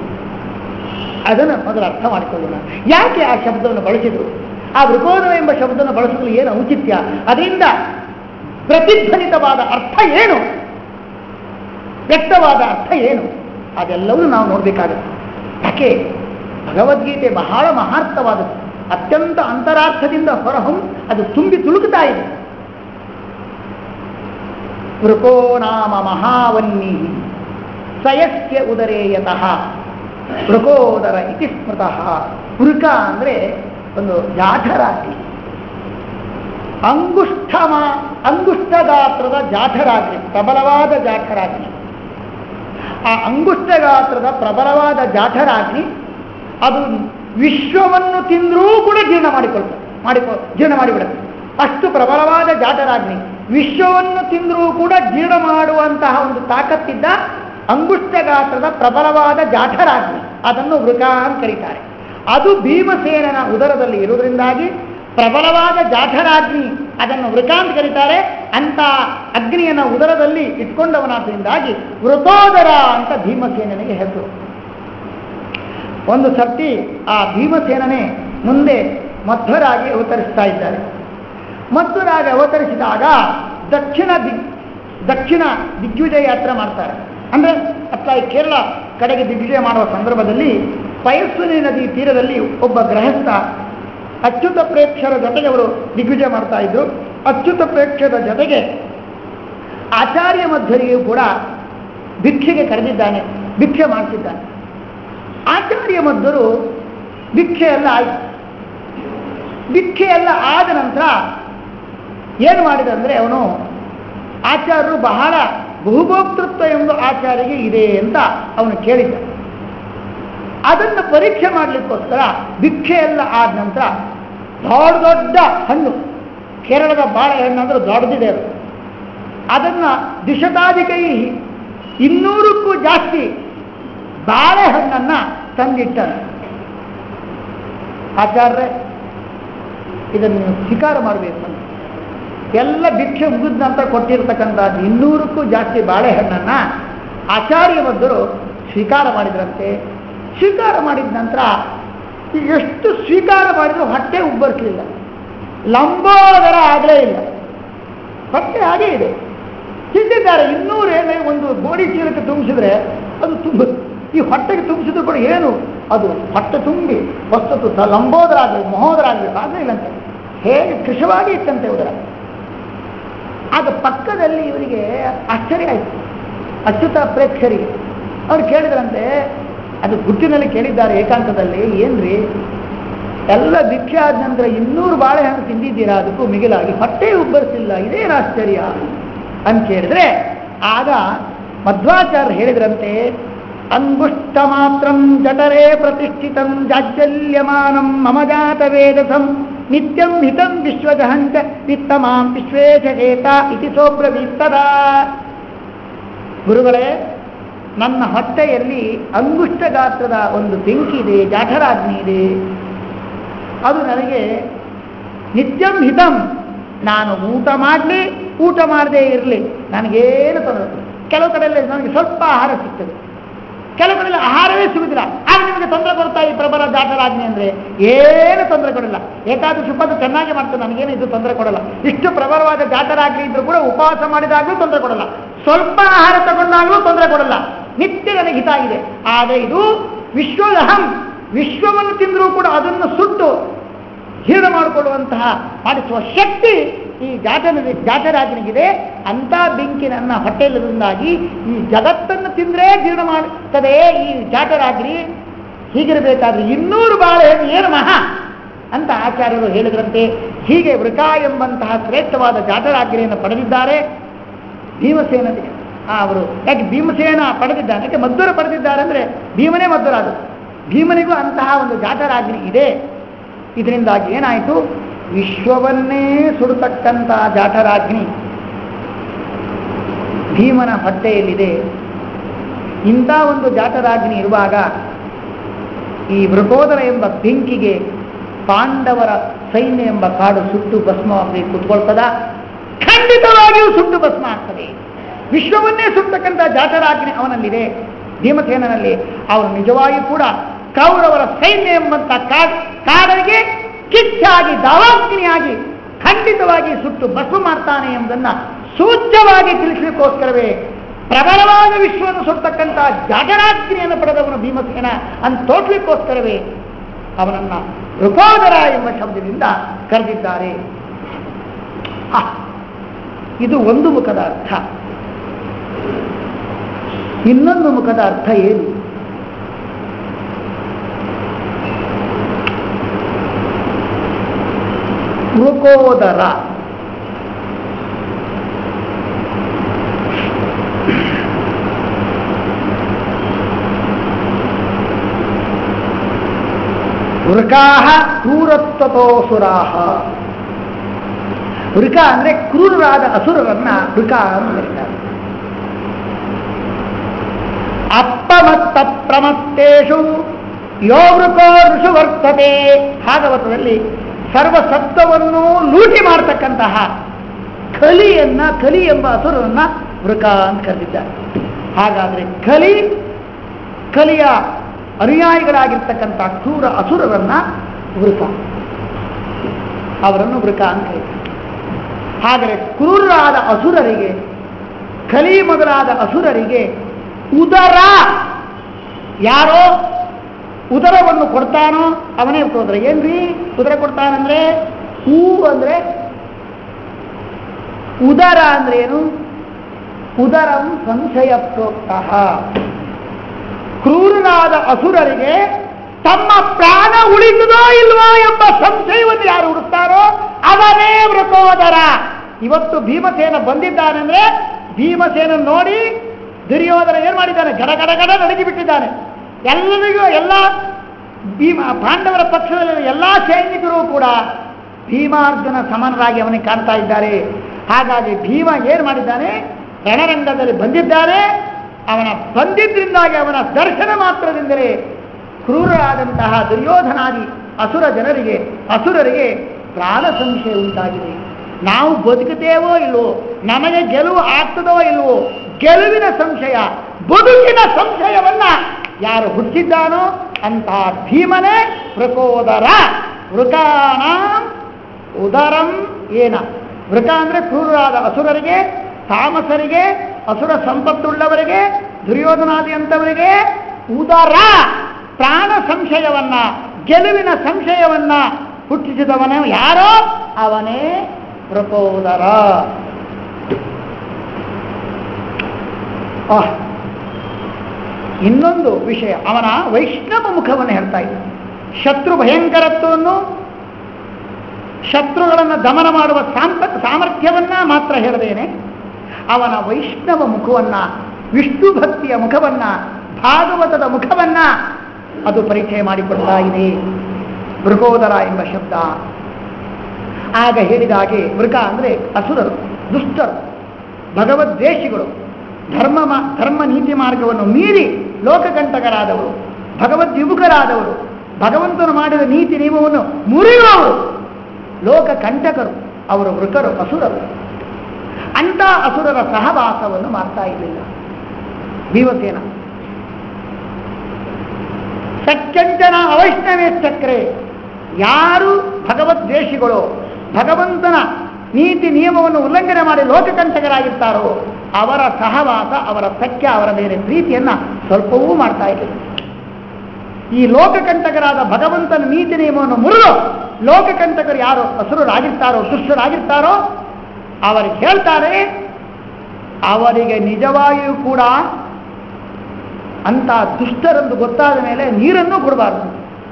ಅದನ್ನು ಮೊದಲು ಅರ್ಥ ಮಾಡಿಕೊಳ್ಳೋಣ ಯಾಕೆ ಆ ಶಬ್ದವನ್ನು ಬಳಸಿದ್ರು ಆ ವೃಕೋದರ ಎಂಬ ಶಬ್ದವನ್ನು ಬಳಸಲು ಏನು ಔಚಿತ್ಯ ಅದರಿಂದ ಪ್ರತಿಧ್ವನಿತವಾದ ಅರ್ಥ ಏನು ವ್ಯಕ್ತವಾದ ಅರ್ಥ ಏನು ಅದೆಲ್ಲವೂ ನಾವು ನೋಡಬೇಕಾಗುತ್ತೆ ಯಾಕೆ ಭಗವದ್ಗೀತೆ ಬಹಳ ಮಹಾರ್ಥವಾದದ್ದು ಅತ್ಯಂತ ಅಂತರಾರ್ಥದಿಂದ ಹೊರಹೊಮ್ ಅದು ತುಂಬಿ ತುಳುಕುತ್ತಾ ಇದೆ ವೃಕೋ ನಾಮ ಮಹಾವನ್ನಿ ಸಯಸ್ಯ ಉದರೇ ಯತಃ ವೃಕೋದರ ಇತಿ ಸ್ಮೃತಃ ವೃಕ ಅಂದ್ರೆ ಒಂದು ಜಾಠರಾಗ್ನಿ ಅಂಗುಷ್ಠಮ ಅಂಗುಷ್ಠ ಗಾತ್ರದ ಜಾಠರಾಗ್ನಿ ಪ್ರಬಲವಾದ ಜಾಠರಾಗ್ನಿ ಆ ಅಂಗುಷ್ಠ ಗಾತ್ರದ ಪ್ರಬಲವಾದ ಜಾಠರಾಗ್ನಿ ಅದು ವಿಶ್ವವನ್ನು ತಿಂದರೂ ಕೂಡ ಜೀರ್ಣ ಮಾಡಿಕೊಳ್ತದೆ ಮಾಡಿಕೊ ಜೀರ್ಣ ಮಾಡಿಬಿಡುತ್ತೆ ಅಷ್ಟು ಪ್ರಬಲವಾದ ಜಾಠರಾಗ್ನಿ ವಿಶ್ವವನ್ನು ತಿಂದರೂ ಕೂಡ ಜೀರ್ಣ ಮಾಡುವಂತಹ ಒಂದು ತಾಕತ್ತಿದ್ದ ಅಂಗುಷ್ಠ ಗಾತ್ರದ ಪ್ರಬಲವಾದ ಜಾಠರಾಗ್ನಿ ಅದನ್ನು ವೃಕ ಅಂತ ಕರೀತಾರೆ ಅದು ಭೀಮಸೇನನ ಉದರದಲ್ಲಿ ಇರುವುದರಿಂದಾಗಿ ಪ್ರಬಲವಾದ ಜಾಠರಾಗ್ನಿ ಅದನ್ನು ವೃಕ ಅಂತ ಕರೀತಾರೆ ಅಂತ ಅಗ್ನಿಯನ್ನು ಉದರದಲ್ಲಿ ಇಟ್ಕೊಂಡವನಾದ್ರಿಂದಾಗಿ ವೃಕೋದರ ಅಂತ ಭೀಮಸೇನನಿಗೆ ಹೆಸರು ಒಂದು ಸರ್ತಿ ಆ ಭೀಮಸೇನನೇ ಮುಂದೆ ಮಧ್ವರಾಗಿ ಅವತರಿಸ್ತಾ ಇದ್ದಾರೆ ಮಧ್ವರಾಗಿ ಅವತರಿಸಿದಾಗ ದಕ್ಷಿಣ ದಿಗ್ ದಕ್ಷಿಣ ದಿಗ್ವಿಜಯ ಯಾತ್ರೆ ಮಾಡ್ತಾರೆ ಅಂದರೆ ಅತ್ತ ಈ ಕೇರಳ ಕಡೆಗೆ ದಿಗ್ವಿಜಯ ಮಾಡುವ ಸಂದರ್ಭದಲ್ಲಿ ಪಯಸ್ವಿನಿ ನದಿ ತೀರದಲ್ಲಿ ಒಬ್ಬ ಗೃಹಸ್ಥ ಅಚ್ಯುತ ಪ್ರೇಕ್ಷರ ಜೊತೆಗೆ ಅವರು ದಿಗ್ವಿಜಯ ಮಾಡ್ತಾ ಇದ್ರು ಅಚ್ಯುತ ಪ್ರೇಕ್ಷರ ಜೊತೆಗೆ ಆಚಾರ್ಯ ಮಧ್ವರಿಗೂ ಕೂಡ ಭಿಕ್ಷೆಗೆ ಕರೆದಿದ್ದಾನೆ ಭಿಕ್ಷೆ ಮಾಡ್ತಿದ್ದಾನೆ ಆಚಾರ್ಯ ಮಧ್ವರು ಭಿಕ್ಷೆ ಎಲ್ಲ ಆಯ್ತು ಭಿಕ್ಷೆ ಎಲ್ಲ ಆದ ನಂತರ ಏನು ಮಾಡಿದ ಅಂದರೆ ಅವನು ಆಚಾರ್ಯರು ಬಹಳ ಬಹುಭೋಕ್ತೃತ್ವ ಎಂದು ಆಚಾರ್ಯಗೆ ಇದೆ ಅಂತ ಅವನು ಕೇಳಿದ್ದ ಅದನ್ನು ಪರೀಕ್ಷೆ ಮಾಡಲಿಕ್ಕೋಸ್ಕರ ಭಿಕ್ಷೆ ಎಲ್ಲ ಆದ ನಂತರ ದೊಡ್ಡ ದೊಡ್ಡ ಹಣ್ಣು ಕೇರಳದ ಬಾಳೆಹಣ್ಣು ಅಂದ್ರೆ ದೊಡ್ಡದಿದೆ ಅದು ಅದನ್ನು ದಿಶತಾಧಿಕೈ ಇನ್ನೂರಕ್ಕೂ ಜಾಸ್ತಿ ಬಾಳೆಹಣ್ಣನ್ನು ತಂದಿಟ್ಟನು ಆಚಾರ್ಯ ಇದನ್ನು ಸ್ವೀಕಾರ ಮಾಡಬೇಕು ಅಂತ ಎಲ್ಲ ಭಿಕ್ಷೆ ಮುಗಿದ ನಂತರ ಕೊಟ್ಟಿರ್ತಕ್ಕಂಥದ್ದು ಇನ್ನೂರಕ್ಕೂ ಜಾಸ್ತಿ ಬಾಳೆಹಣ್ಣನ್ನು ಆಚಾರ್ಯ ಮಧ್ವರು ಸ್ವೀಕಾರ ಮಾಡಿದ್ರಂತೆ ಸ್ವೀಕಾರ ಮಾಡಿದ ನಂತರ ಎಷ್ಟು ಸ್ವೀಕಾರ ಮಾಡಿದ್ರು ಹೊಟ್ಟೆ ಉಬ್ಬರಿಸಲಿಲ್ಲ ಲಂಬೋದರ ಆಗಲೇ ಇಲ್ಲ ಹೊಟ್ಟೆ ಹಾಗೇ ಇದೆ ತಿಂದಿದ್ದಾರೆ ಇನ್ನೂರೇನೇ ಒಂದು ಗೋಡಿ ಚೀಲಕ್ಕೆ ತುಂಬಿಸಿದ್ರೆ ಅದು ತುಂಬ ಈ ಹೊಟ್ಟೆಗೆ ತುಂಬಿಸಿದ್ರು ಕೂಡ ಏನು ಅದು ಹೊಟ್ಟೆ ತುಂಬಿ ವಸ್ತುತು ತ ಲಂಬೋದರ ಆಗಲಿ ಮಹೋದರ ಆಗಲಿ ಆಗಲೇ ಇಲ್ಲಂತೆ ಹೇಗೆ ಕೃಶವಾಗಿ ಇತ್ತಂತೆ ಉದರ ಆಗ ಪಕ್ಕದಲ್ಲಿ ಇವರಿಗೆ ಆಶ್ಚರ್ಯ ಆಯಿತು ಅಚ್ಯುತ ಪ್ರೇಕ್ಷರಿಗೆ ಅವ್ರು ಕೇಳಿದ್ರಂತೆ ಅದು ಗುಟ್ಟಿನಲ್ಲಿ ಕೇಳಿದ್ದಾರೆ ಏಕಾಂತದಲ್ಲಿ ಏನ್ರಿ ಎಲ್ಲ ಭಿಕ್ಷೆ ಆದ ನಂತರ ಇನ್ನೂರು ಬಾಳೆಹಣ್ಣು ತಿಂದಿದ್ದೀರಾ ಅದಕ್ಕೂ ಮಿಗಿಲಾಗಿ ಹೊಟ್ಟೆ ಉಬ್ಬರಿಸಿಲ್ಲ ಇದೇನು ಆಶ್ಚರ್ಯ ಅಂತ ಕೇಳಿದ್ರೆ ಆಗ ಮಧ್ವಾಚಾರ್ಯ ಹೇಳಿದ್ರಂತೆ ಅಂಗುಷ್ಟ ಮಾತ್ರಂ ಜಠರೇ ಪ್ರತಿಷ್ಠಿತಂ ಜಾಜ್ಜಲ್ಯಮಾನಂ ಮಮ ಜಾತ ವೇದಸಂ ನಿತ್ಯಂ ಹಿತಂ ವಿಶ್ವಜಹಂಚ ವಿತ್ತಮಾಂ ವಿಶ್ವೇಶೇತ ಇತಿ ಸೋಬ್ರವೀತ್ತದ ಗುರುಗಳೇ ನನ್ನ ಹೊಟ್ಟೆಯಲ್ಲಿ ಅಂಗುಷ್ಟ ಗಾತ್ರದ ಒಂದು ಬೆಂಕಿ ಇದೆ ಜಾಠರಾಗ್ನಿ ಇದೆ ಅದು ನನಗೆ ನಿತ್ಯಂ ಹಿತಂ ನಾನು ಊಟ ಮಾಡಲಿ ಊಟ ಮಾಡದೇ ಇರಲಿ ನನಗೇನು ತೊಂದರೆ ಇಲ್ಲ. ಕೆಲವು ಕಡೆಯಲ್ಲಿ ನನಗೆ ಸ್ವಲ್ಪ ಆಹಾರ ಸಿಗ್ತದೆ ಕೆಲವು ಕಡೆಯಲ್ಲಿ ಆಹಾರವೇ ಸಿಗುದಿಲ್ಲ ಆಗ ನಿಮಗೆ ತೊಂದರೆ ಕೊಡ್ತಾ ಈ ಪ್ರಬಲ ಜಾತರಾಜ್ಞೆ ಅಂದರೆ ಏನು ತೊಂದರೆ ಕೊಡಲ್ಲ ಏಕಾದಶಿ ಉಪವಾಸ ಚೆನ್ನಾಗಿ ಮಾಡ್ತದೆ ನನಗೇನು ಇದು ತೊಂದರೆ ಕೊಡಲ್ಲ ಇಷ್ಟು ಪ್ರಬಲವಾದ ಜಾತರಾಜ್ಞೆ ಇದ್ರೂ ಕೂಡ ಉಪವಾಸ ಮಾಡಿದಾಗಲೂ ತೊಂದರೆ ಕೊಡಲ್ಲ ಸ್ವಲ್ಪ ಆಹಾರ ತಗೊಂಡಾಗಲೂ ತೊಂದರೆ ಕೊಡಲ್ಲ ನಿತ್ಯ ನನಗೆ ಹಿತ ಇದೆ ಆದರೆ ಇದು ವಿಶ್ವದಹಂ ವಿಶ್ವವನ್ನು ತಿಂದರೂ ಕೂಡ ಅದನ್ನು ಸುಟ್ಟು ಜೀರ್ಣ ಮಾಡಿಕೊಳ್ಳುವಂತಹ ಮಾಡಿಸುವ ಶಕ್ತಿ ಈ ಜಾತನ ಜಾತರಾಜನಿಗಿದೆ ಅಂತ ಬೆಂಕಿ ನನ್ನ ಹೊಟ್ಟೆಯಲ್ಲಿರುವುದಾಗಿ ಈ ಜಗತ್ತನ್ನು ತಿಂದ್ರೆ ಜೀರ್ಣ ಮಾಡುತ್ತದೆ ಈ ಜಾತರಾಗ್ರಿ ಹೀಗಿರಬೇಕಾದ್ರೆ ಇನ್ನೂರು ಬಾಳೆಹಣ್ಣು ಏನು ಮಹಾ ಅಂತ ಆಚಾರ್ಯರು ಹೇಳಿದ್ರಂತೆ ಹೀಗೆ ವೃಕ ಎಂಬಂತಹ ಶ್ರೇಷ್ಠವಾದ ಜಾತರಾಜ್ಞೆಯನ್ನು ಪಡೆದಿದ್ದಾರೆ ಭೀಮಸೇನಿಗೆ ಅವರು ಯಾಕೆ ಭೀಮಸೇನ ಪಡೆದಿದ್ದಾನೆ ಯಾಕೆ ಮದ್ದೂರ ಪಡೆದಿದ್ದಾರೆ ಅಂದರೆ ಭೀಮನೇ ಮದ್ದೂರಾದರು ಭೀಮನಿಗೂ ಅಂತಹ ಒಂದು ಜಾತರಾಜ್ಞೆ ಇದೆ ಇದರಿಂದಾಗಿ ಏನಾಯಿತು ವಿಶ್ವವನ್ನೇ ಸುಡತಕ್ಕಂಥ ಜಾಠರಾಗ್ನಿ ಭೀಮನ ಹೊಟ್ಟೆಯಲ್ಲಿದೆ ಇಂಥ ಒಂದು ಜಾಠರಾಗ್ನಿ ಇರುವಾಗ ಈ ವೃಕೋದರ ಎಂಬ ಬೆಂಕಿಗೆ ಪಾಂಡವರ ಸೈನ್ಯ ಎಂಬ ಕಾಡು ಸುಟ್ಟು ಭಸ್ಮವಾಗಿ ಕುತ್ಕೊಳ್ತದ ಖಂಡಿತವಾಗಿಯೂ ಸುಟ್ಟು ಭಸ್ಮ ಆಗ್ತದೆ ವಿಶ್ವವನ್ನೇ ಸುಟ್ಟತಕ್ಕಂಥ ಜಾಠರಾಗ್ನಿ ಅವನಲ್ಲಿದೆ ಭೀಮಸೇನಲ್ಲಿ ಅವನು ನಿಜವಾಗಿ ಕೂಡ ಕೌರವರ ಸೈನ್ಯ ಎಂಬಂತ ಕಾಡ್ ಕಾಡರಿಗೆ ಕಿಚ್ಚಾಗಿ ದಾವಾಗ್ನಿಯಾಗಿ ಖಂಡಿತವಾಗಿ ಸುಟ್ಟು ಭಸ್ಮ ಮಾಡ್ತಾನೆ ಎಂಬುದನ್ನ ಸೂಚ್ಯವಾಗಿ ತಿಳಿಸಲಿಕ್ಕೋಸ್ಕರವೇ ಪ್ರಬಲವಾದ ವಿಶ್ವವನ್ನು ಸುಟ್ಟತಕ್ಕಂಥ ಜಾಗರಾಗ್ನಿಯನ್ನು ಪಡೆದವನು ಭೀಮಸೇನ ಅಂತ ತೋರ್ಲಿಕ್ಕೋಸ್ಕರವೇ ಅವನನ್ನ ಋಕೋದರ ಎಂಬ ಶಬ್ದದಿಂದ ಕರೆದಿದ್ದಾರೆ ಆ, ಇದು ಒಂದು ಮುಖದ ಅರ್ಥ ಇನ್ನೊಂದು ಮುಖದ ಅರ್ಥ ಏನು ಮೃಕೋದರ ವೃಕಾಹ ಕ್ರೂರತ್ವತೋಸುರಾಹ ವೃಕ ಅಂದ್ರೆ ಕ್ರೂರರಾದ ಅಸುರರನ್ನ ವೃಕ ಅಂತ ಕರೀತಾರೆ ಅಪ್ಪಮತ್ತ ಪ್ರಮತ್ತೇಶು ಯೋ ವೃಕೋ ಋಷು ವರ್ತತೆ ಭಾಗವತದಲ್ಲಿ ಸರ್ವಸತ್ವವನ್ನು ಲೂಟಿ ಮಾಡತಕ್ಕಂತಹ ಕಲಿಯನ್ನ ಕಲಿ ಎಂಬ ಅಸುರರನ್ನ ವೃಕ ಅಂತ ಕರೆದಿದ್ದಾರೆ ಹಾಗಾದ್ರೆ ಕಲಿ ಕಲಿಯ ಅನುಯಾಯಿಗಳಾಗಿರ್ತಕ್ಕಂಥ ಕ್ರೂರ ಅಸುರರನ್ನ ವೃಕ ಅವರನ್ನು ವೃಕ ಅಂತ ಹೇಳ್ತಾರೆ ಹಾಗಾದರೆ ಕ್ರೂರರಾದ ಅಸುರರಿಗೆ ಕಲಿ ಮೊದಲಾದ ಅಸುರರಿಗೆ ಉದರ ಯಾರೋ ಉದರವನ್ನು ಕೊಡ್ತಾನೋ ಅವನೇ ಹೋದ್ರೆ ಏನ್ರಿ ಉದರ ಕೊಡ್ತಾನಂದ್ರೆ ಹೂ ಅಂದ್ರೆ ಉದರ ಅಂದ್ರೆ ಏನು ಉದರಂ ಸಂಶಯ ಪ್ರೋಕ್ತಃ ಕ್ರೂರನಾದ ಅಸುರರಿಗೆ ತಮ್ಮ ಪ್ರಾಣ ಉಳಿತದೋ ಇಲ್ವೋ ಎಂಬ ಸಂಶಯವನ್ನು ಯಾರು ಹುಡುಕ್ತಾರೋ ಅವನೇ ವೃಕೋದರ ಇವತ್ತು ಭೀಮಸೇನ ಬಂದಿದ್ದಾನೆಂದ್ರೆ ಭೀಮಸೇನ ನೋಡಿ ದುರ್ಯೋಧನ ಏನ್ ಮಾಡಿದ್ದಾನೆ ಗಡ ಗಡ ಗಡ ನಡಗಿ ಬಿಟ್ಟಿದ್ದಾನೆ ಎಲ್ಲರಿಗೂ ಎಲ್ಲ ಭೀಮ ಪಾಂಡವರ ಪಕ್ಷದಲ್ಲಿರುವ ಎಲ್ಲಾ ಸೈನಿಕರು ಕೂಡ ಭೀಮಾರ್ಜುನ ಸಮನರಾಗಿ ಅವನಿಗೆ ಕಾಣ್ತಾ ಇದ್ದಾರೆ ಹಾಗಾಗಿ ಭೀಮ ಏನ್ ಮಾಡಿದ್ದಾನೆ ರಣರಂಗದಲ್ಲಿ ಬಂದಿದ್ದಾನೆ ಅವನ ಬಂದಿದ್ದರಿಂದಾಗಿ ಅವನ ದರ್ಶನ ಮಾತ್ರದಿಂದಲೇ ಕ್ರೂರರಾದಂತಹ ದುರ್ಯೋಧನಾದಿ ಅಸುರ ಜನರಿಗೆ ಅಸುರರಿಗೆ ಪ್ರಾಣ ಸಂಶಯ ಉಂಟಾಗಿದೆ ನಾವು ಬದುಕುತ್ತೇವೋ ಇಲ್ವೋ ನಮಗೆ ಗೆಲುವು ಆಗ್ತದೋ ಇಲ್ವೋ ಗೆಲುವಿನ ಸಂಶಯ ಬದುಕಿನ ಸಂಶಯವನ್ನ ಯಾರು ಹುಟ್ಟಿದ್ದಾನೋ ಅಂತಹ ಭೀಮನೇ ವೃಕೋದರ ವೃಕಾನ ಉದರಂ ಏನ ವೃಕ ಅಂದ್ರೆ ಕ್ರೂರರಾದ ಅಸುರರಿಗೆ ತಾಮಸರಿಗೆ ಅಸುರ ಸಂಪತ್ತುಳ್ಳವರಿಗೆ ದುರ್ಯೋಧನಾದಿ ಅಂತವರಿಗೆ ಉದರ ಪ್ರಾಣ ಸಂಶಯವನ್ನ ಗೆಲುವಿನ ಸಂಶಯವನ್ನ ಹುಟ್ಟಿಸಿದವನ ಯಾರೋ ಅವನೇ ವೃಕೋದರ ಆಹ್. ಇನ್ನೊಂದು ವಿಷಯ ಅವನ ವೈಷ್ಣವ ಮುಖವನ್ನು ಹೇಳ್ತಾ ಇದ್ದ ಶತ್ರು ಭಯಂಕರತ್ವವನ್ನು ಶತ್ರುಗಳನ್ನು ದಮನ ಮಾಡುವ ಸಾಂಪ ಸಾಮರ್ಥ್ಯವನ್ನ ಮಾತ್ರ ಹೇಳದೇನೆ ಅವನ ವೈಷ್ಣವ ಮುಖವನ್ನ ವಿಷ್ಣು ಭಕ್ತಿಯ ಮುಖವನ್ನ ಭಾಗವತದ ಮುಖವನ್ನ ಅದು ಪರಿಚಯ ಮಾಡಿಕೊಡ್ತಾ ಇದೆ ಮೃಗೋದರ ಎಂಬ ಶಬ್ದ ಆಗ ಹೇಳಿದ ಹಾಗೆ ಮೃಗ ಅಂದ್ರೆ ಅಸುರರು ದುಷ್ಟರು ಭಗವದ್ವೇಷಿಗಳು ಧರ್ಮ ಮಾ- ಧರ್ಮ ನೀತಿ ಮಾರ್ಗವನ್ನು ಮೀರಿ ಲೋಕಕಂಟಕರಾದವರು ಭಗವದ್ವಿಮುಖರಾದವರು ಭಗವಂತನು ಮಾಡಿದ ನೀತಿ ನಿಯಮವನ್ನು ಮುರಿಯುವವರು ಲೋಕ ಕಂಟಕರು ಅವರು ವೃಕರು ಅಸುರರು ಅಂತ ಅಸುರರ ಸಹವಾಸವನ್ನು ಮಾಡ್ತಾ ಇರಲಿಲ್ಲ ಭೀಮಸೇನ ಸತ್ಯಂಜನ ಅವೈಷ್ಣವೇ ಚಕ್ರೆ ಯಾರು ಭಗವದ್ವೇಷಿಗಳು ಭಗವಂತನ ನೀತಿ ನಿಯಮವನ್ನು ಉಲ್ಲಂಘನೆ ಮಾಡಿ ಲೋಕಕಂಟಕರಾಗಿರ್ತಾರೋ ಅವರ ಸಹವಾಸ ಅವರ ಸಖ್ಯ ಅವರ ಮೇಲೆ ಪ್ರೀತಿಯನ್ನ ಸ್ವಲ್ಪವೂ ಮಾಡ್ತಾ ಇರಲಿಲ್ಲ ಈ ಲೋಕಕಂಟಕರಾದ ಭಗವಂತನ ನೀತಿ ನಿಯಮವನ್ನು ಮುರಿದು ಲೋಕಕಂಟಕರು ಯಾರು ಹಸುರರಾಗಿರ್ತಾರೋ ದುಷ್ಟರಾಗಿರ್ತಾರೋ ಅವರಿಗೆ ಹೇಳ್ತಾರೆ ಅವರಿಗೆ ನಿಜವಾಗಿಯೂ ಕೂಡ ಅಂತ ದುಷ್ಟರೆಂದು ಗೊತ್ತಾದ ಮೇಲೆ ನೀರನ್ನು ಕೊಡಬಾರದು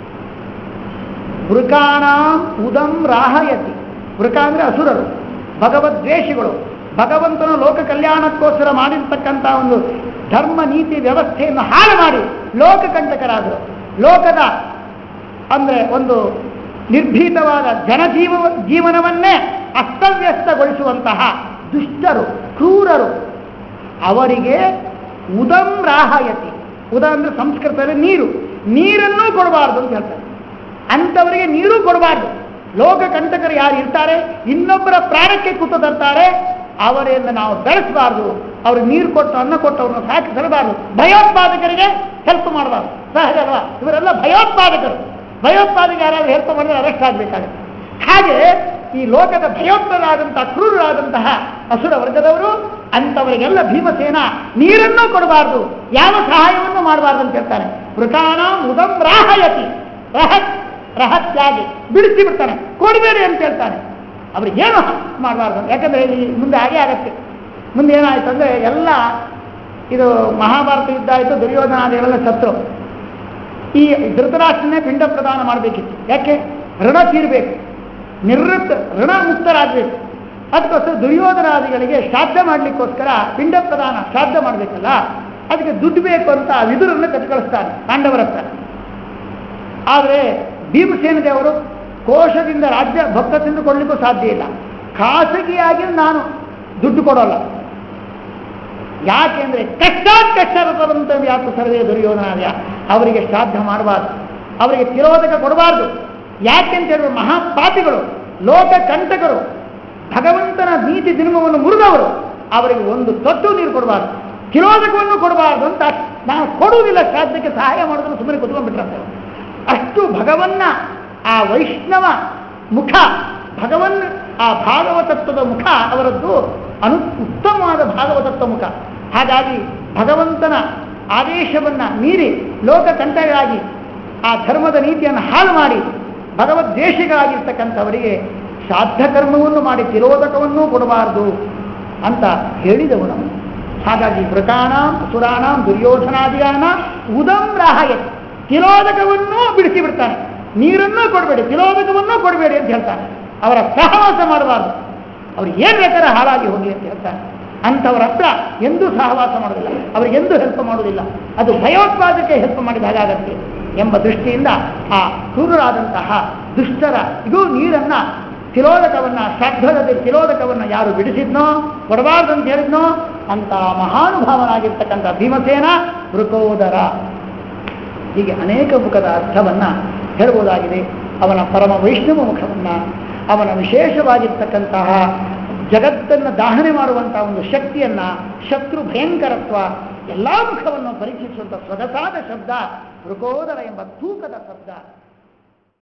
ವೃಕಾಣ ಉದಂ ರಾಹಯತಿ ವೃಕ ಅಂದ್ರೆ ಅಸುರರು ಭಗವದ್ವೇಷಿಗಳು ಭಗವಂತನ ಲೋಕ ಕಲ್ಯಾಣಕ್ಕೋಸ್ಕರ ಮಾಡಿರ್ತಕ್ಕಂಥ ಒಂದು ಧರ್ಮ ನೀತಿ ವ್ಯವಸ್ಥೆಯನ್ನು ಹಾಳು ಮಾಡಿ ಲೋಕಕಂಟಕರಾದರು ಲೋಕದ ಅಂದ್ರೆ ಒಂದು ನಿರ್ಭೀತವಾದ ಜನಜೀವ ಜೀವನವನ್ನೇ ಅಸ್ತವ್ಯಸ್ತಗೊಳಿಸುವಂತಹ ದುಷ್ಟರು ಕ್ರೂರರು ಅವರಿಗೆ ಉದಂ ರಾಹಯತಿ ಉದ ಅಂದ್ರೆ ಸಂಸ್ಕೃತದಲ್ಲಿ ನೀರು ನೀರನ್ನೂ ಕೊಡಬಾರ್ದು ಅಂತ ಹೇಳ್ತಾರೆ ಅಂಥವರಿಗೆ ನೀರು ಕೊಡಬಾರ್ದು ಲೋಕ ಕಂಟಕರು ಯಾರು ಇರ್ತಾರೆ ಇನ್ನೊಬ್ಬರ ಪ್ರಾಣಕ್ಕೆ ಕುತ್ತು ತರ್ತಾರೆ ಅವರಿಂದ ನಾವು ಬೆಳೆಸಬಾರ್ದು ಅವ್ರಿಗೆ ನೀರು ಕೊಟ್ಟು ಅನ್ನ ಕೊಟ್ಟು ಅವ್ರನ್ನ ಸಾಕಿ ತರಬಾರ್ದು ಭಯೋತ್ಪಾದಕರಿಗೆ ಹೆಲ್ಪ್ ಮಾಡಬಾರ್ದು ಸಹಜ ಅಲ್ವಾ ಇವರೆಲ್ಲ ಭಯೋತ್ಪಾದಕರು ಭಯೋತ್ಪಾದಕ ಯಾರಾದ್ರೂ ಹೆಲ್ಪ್ ಮಾಡಿದ್ರೆ ಅರೆಸ್ಟ್ ಆಗಬೇಕಾಗುತ್ತೆ ಹಾಗೆ ಈ ಲೋಕದ ಭಯೋತ್ಪರಾದಂತಹ ಕ್ರೂರರಾದಂತಹ ಅಸುರ ವರ್ಗದವರು ಅಂಥವರಿಗೆಲ್ಲ ಭೀಮಸೇನ ನೀರನ್ನೂ ಕೊಡಬಾರ್ದು ಯಾವ ಸಹಾಯವನ್ನು ಮಾಡಬಾರ್ದು ಅಂತ ಹೇಳ್ತಾನೆ ವೃಕಾನ ಉದಂ ರಾಹಯತಿ ರಹತ್ ರಹತ್ಯಾಗಿ ಬಿಡಿಸಿ ಬಿಡ್ತಾನೆ ಕೊಡಬೇಡಿ ಅಂತ ಹೇಳ್ತಾನೆ ಅವ್ರಿಗೇನು ಮಾಡಬಾರ್ದು ಯಾಕಂದ್ರೆ ಈ ಮುಂದೆ ಹಾಗೆ ಆಗತ್ತೆ ಮುಂದೆ ಏನಾಯ್ತು ಅಂದ್ರೆ ಎಲ್ಲ ಇದು ಮಹಾಭಾರತ ಯುದ್ಧ ಆಯಿತು ದುರ್ಯೋಧನಾದಿಗಳೆಲ್ಲ ಸತ್ರು ಈ ಧೃತರಾಷ್ಟ್ರನೇ ಪಿಂಡ ಪ್ರದಾನ ಮಾಡಬೇಕಿತ್ತು ಯಾಕೆ ಋಣ ತೀರಬೇಕು ನಿವೃತ್ತ ಋಣ ಮುಕ್ತರಾಗಬೇಕು ಅದಕ್ಕೋಸ್ಕರ ದುರ್ಯೋಧನಾದಿಗಳಿಗೆ ಶ್ರಾದ್ದ ಮಾಡಲಿಕ್ಕೋಸ್ಕರ ಪಿಂಡ ಪ್ರದಾನ ಶ್ರಾದ್ದ ಮಾಡಬೇಕಲ್ಲ ಅದಕ್ಕೆ ದುಡ್ಡು ಬೇಕು ಅಂತ ವಿದುರನ್ನು ಕಟ್ಟು ಕಳಿಸ್ತಾನೆ ಪಾಂಡವರ ಹತ್ರ ಆದರೆ ಭೀಮಸೇನ ದೇವರು ಕೋಶದಿಂದ ರಾಜ್ಯ ಭಕ್ತ ತಿಂದುಕೊಳ್ಳಲಿಕ್ಕೂ ಸಾಧ್ಯ ಇಲ್ಲ ಖಾಸಗಿಯಾಗಿ ನಾನು ದುಡ್ಡು ಕೊಡೋಲ್ಲ ಯಾಕೆಂದ್ರೆ ಕಷ್ಟಾತ್ ಕಷ್ಟರತರಂತ ಯಾಕೆ ಸರ್ವೇ ದುರ್ಯೋಧನಾದ್ಯ ಅವರಿಗೆ ಶ್ರಾದ್ದ ಮಾಡಬಾರ್ದು ಅವರಿಗೆ ತಿರೋಧಕ ಕೊಡಬಾರ್ದು ಯಾಕೆಂತ ಹೇಳಿದ್ರೆ ಮಹಾಪಾಪಿಗಳು ಲೋಕ ಕಂಟಕರು ಭಗವಂತನ ನೀತಿ ದಿನಮವನ್ನು ಮುರಿದವರು ಅವರಿಗೆ ಒಂದು ತೊಟ್ಟು ನೀರು ಕೊಡಬಾರ್ದು ತಿರೋಧಕವನ್ನು ಕೊಡಬಾರ್ದು ಅಂತ ನಾವು ಕೊಡುವುದಿಲ್ಲ ಶ್ರಾದ್ದಕ್ಕೆ ಸಹಾಯ ಮಾಡೋದನ್ನು ಸುಮ್ಮನೆ ಕುತ್ಕೊಂಡ್ಬಿಟ್ರಂತೆ ಅಷ್ಟು ಭಗವನ್ನ ಆ ವೈಷ್ಣವ ಮುಖ ಭಗವನ್ ಆ ಭಾಗವತತ್ವದ ಮುಖ ಅವರದ್ದು ಅನು ಉತ್ತಮವಾದ ಭಾಗವತತ್ವ ಮುಖ ಹಾಗಾಗಿ ಭಗವಂತನ ಆದೇಶವನ್ನ ಮೀರಿ ಲೋಕಕಂಠಗಳಾಗಿ ಆ ಧರ್ಮದ ನೀತಿಯನ್ನು ಹಾಳು ಮಾಡಿ ಭಗವದ್ವೇಷಿಗಳಾಗಿರ್ತಕ್ಕಂಥವರಿಗೆ ಶ್ರಾದ್ದ ಕರ್ಮವನ್ನು ಮಾಡಿ ತಿರೋದಕವನ್ನೂ ಕೊಡಬಾರದು ಅಂತ ಹೇಳಿದವನು ಹಾಗಾಗಿ ವೃಕಾಣ ಸುರಾಣ ದುರ್ಯೋಧನಾದಿಗಾನ ಉದಂ ರಾಹಯ ತಿರೋದಕವನ್ನೂ ಬಿಡಿಸಿ ಬಿಡ್ತಾನೆ ನೀರನ್ನೂ ಕೊಡಬೇಡಿ ತಿರೋದಕವನ್ನೂ ಕೊಡಬೇಡಿ ಅಂತ ಹೇಳ್ತಾನೆ ಅವರ ಸಹವಾಸ ಮಾಡಬಾರ್ದು ಅವ್ರು ಏನು ಬೇಕಾದ್ರೆ ಹಾಳಾಗಿ ಹೋಗಿ ಅಂತ ಹೇಳ್ತಾನೆ ಅಂಥವ್ರ ಹತ್ರ ಎಂದೂ ಸಹವಾಸ ಮಾಡೋದಿಲ್ಲ ಅವರಿಗೆಂದೂ ಹೆಲ್ಪ್ ಮಾಡೋದಿಲ್ಲ ಅದು ಭಯೋತ್ಪಾದಕ್ಕೆ ಹೆಲ್ಪ್ ಮಾಡಿದ ಹಾಗಾಗತ್ತೆ ಎಂಬ ದೃಷ್ಟಿಯಿಂದ ಆ ಕ್ರೂರರಾದಂತಹ ದುಷ್ಟರ ಇದು ನೀರನ್ನ ತಿಲೋದಕವನ್ನ ಶ್ರದ್ಧದ ತಿಲೋದಕವನ್ನ ಯಾರು ಬಿಡಿಸಿದ್ನೋ ಕೊಡಬಾರ್ದು ಅಂತ ಹೇಳಿದ್ನೋ ಅಂತ ಮಹಾನುಭಾವನಾಗಿರ್ತಕ್ಕಂಥ ಭೀಮಸೇನ ವೃಕೋದರ ಹೀಗೆ ಅನೇಕ ಮುಖದ ಅರ್ಥವನ್ನ ಹೇಳಬಹುದಾಗಿದೆ ಅವನ ಪರಮ ವೈಷ್ಣವ ಮುಖವನ್ನ ಅವನ ವಿಶೇಷವಾಗಿರ್ತಕ್ಕಂತಹ ಜಗತ್ತನ್ನು ದಾಹನೆ ಮಾಡುವಂತಹ ಒಂದು ಶಕ್ತಿಯನ್ನ ಶತ್ರು ಭಯಂಕರತ್ವ ಎಲ್ಲಾ ಮುಖವನ್ನು ಪರೀಕ್ಷಿಸುವಂಥ ಸೊಗಸಾದ ಶಬ್ದ ಮೃಗೋದರ ಎಂಬ ತೂಕದ ಶಬ್ದ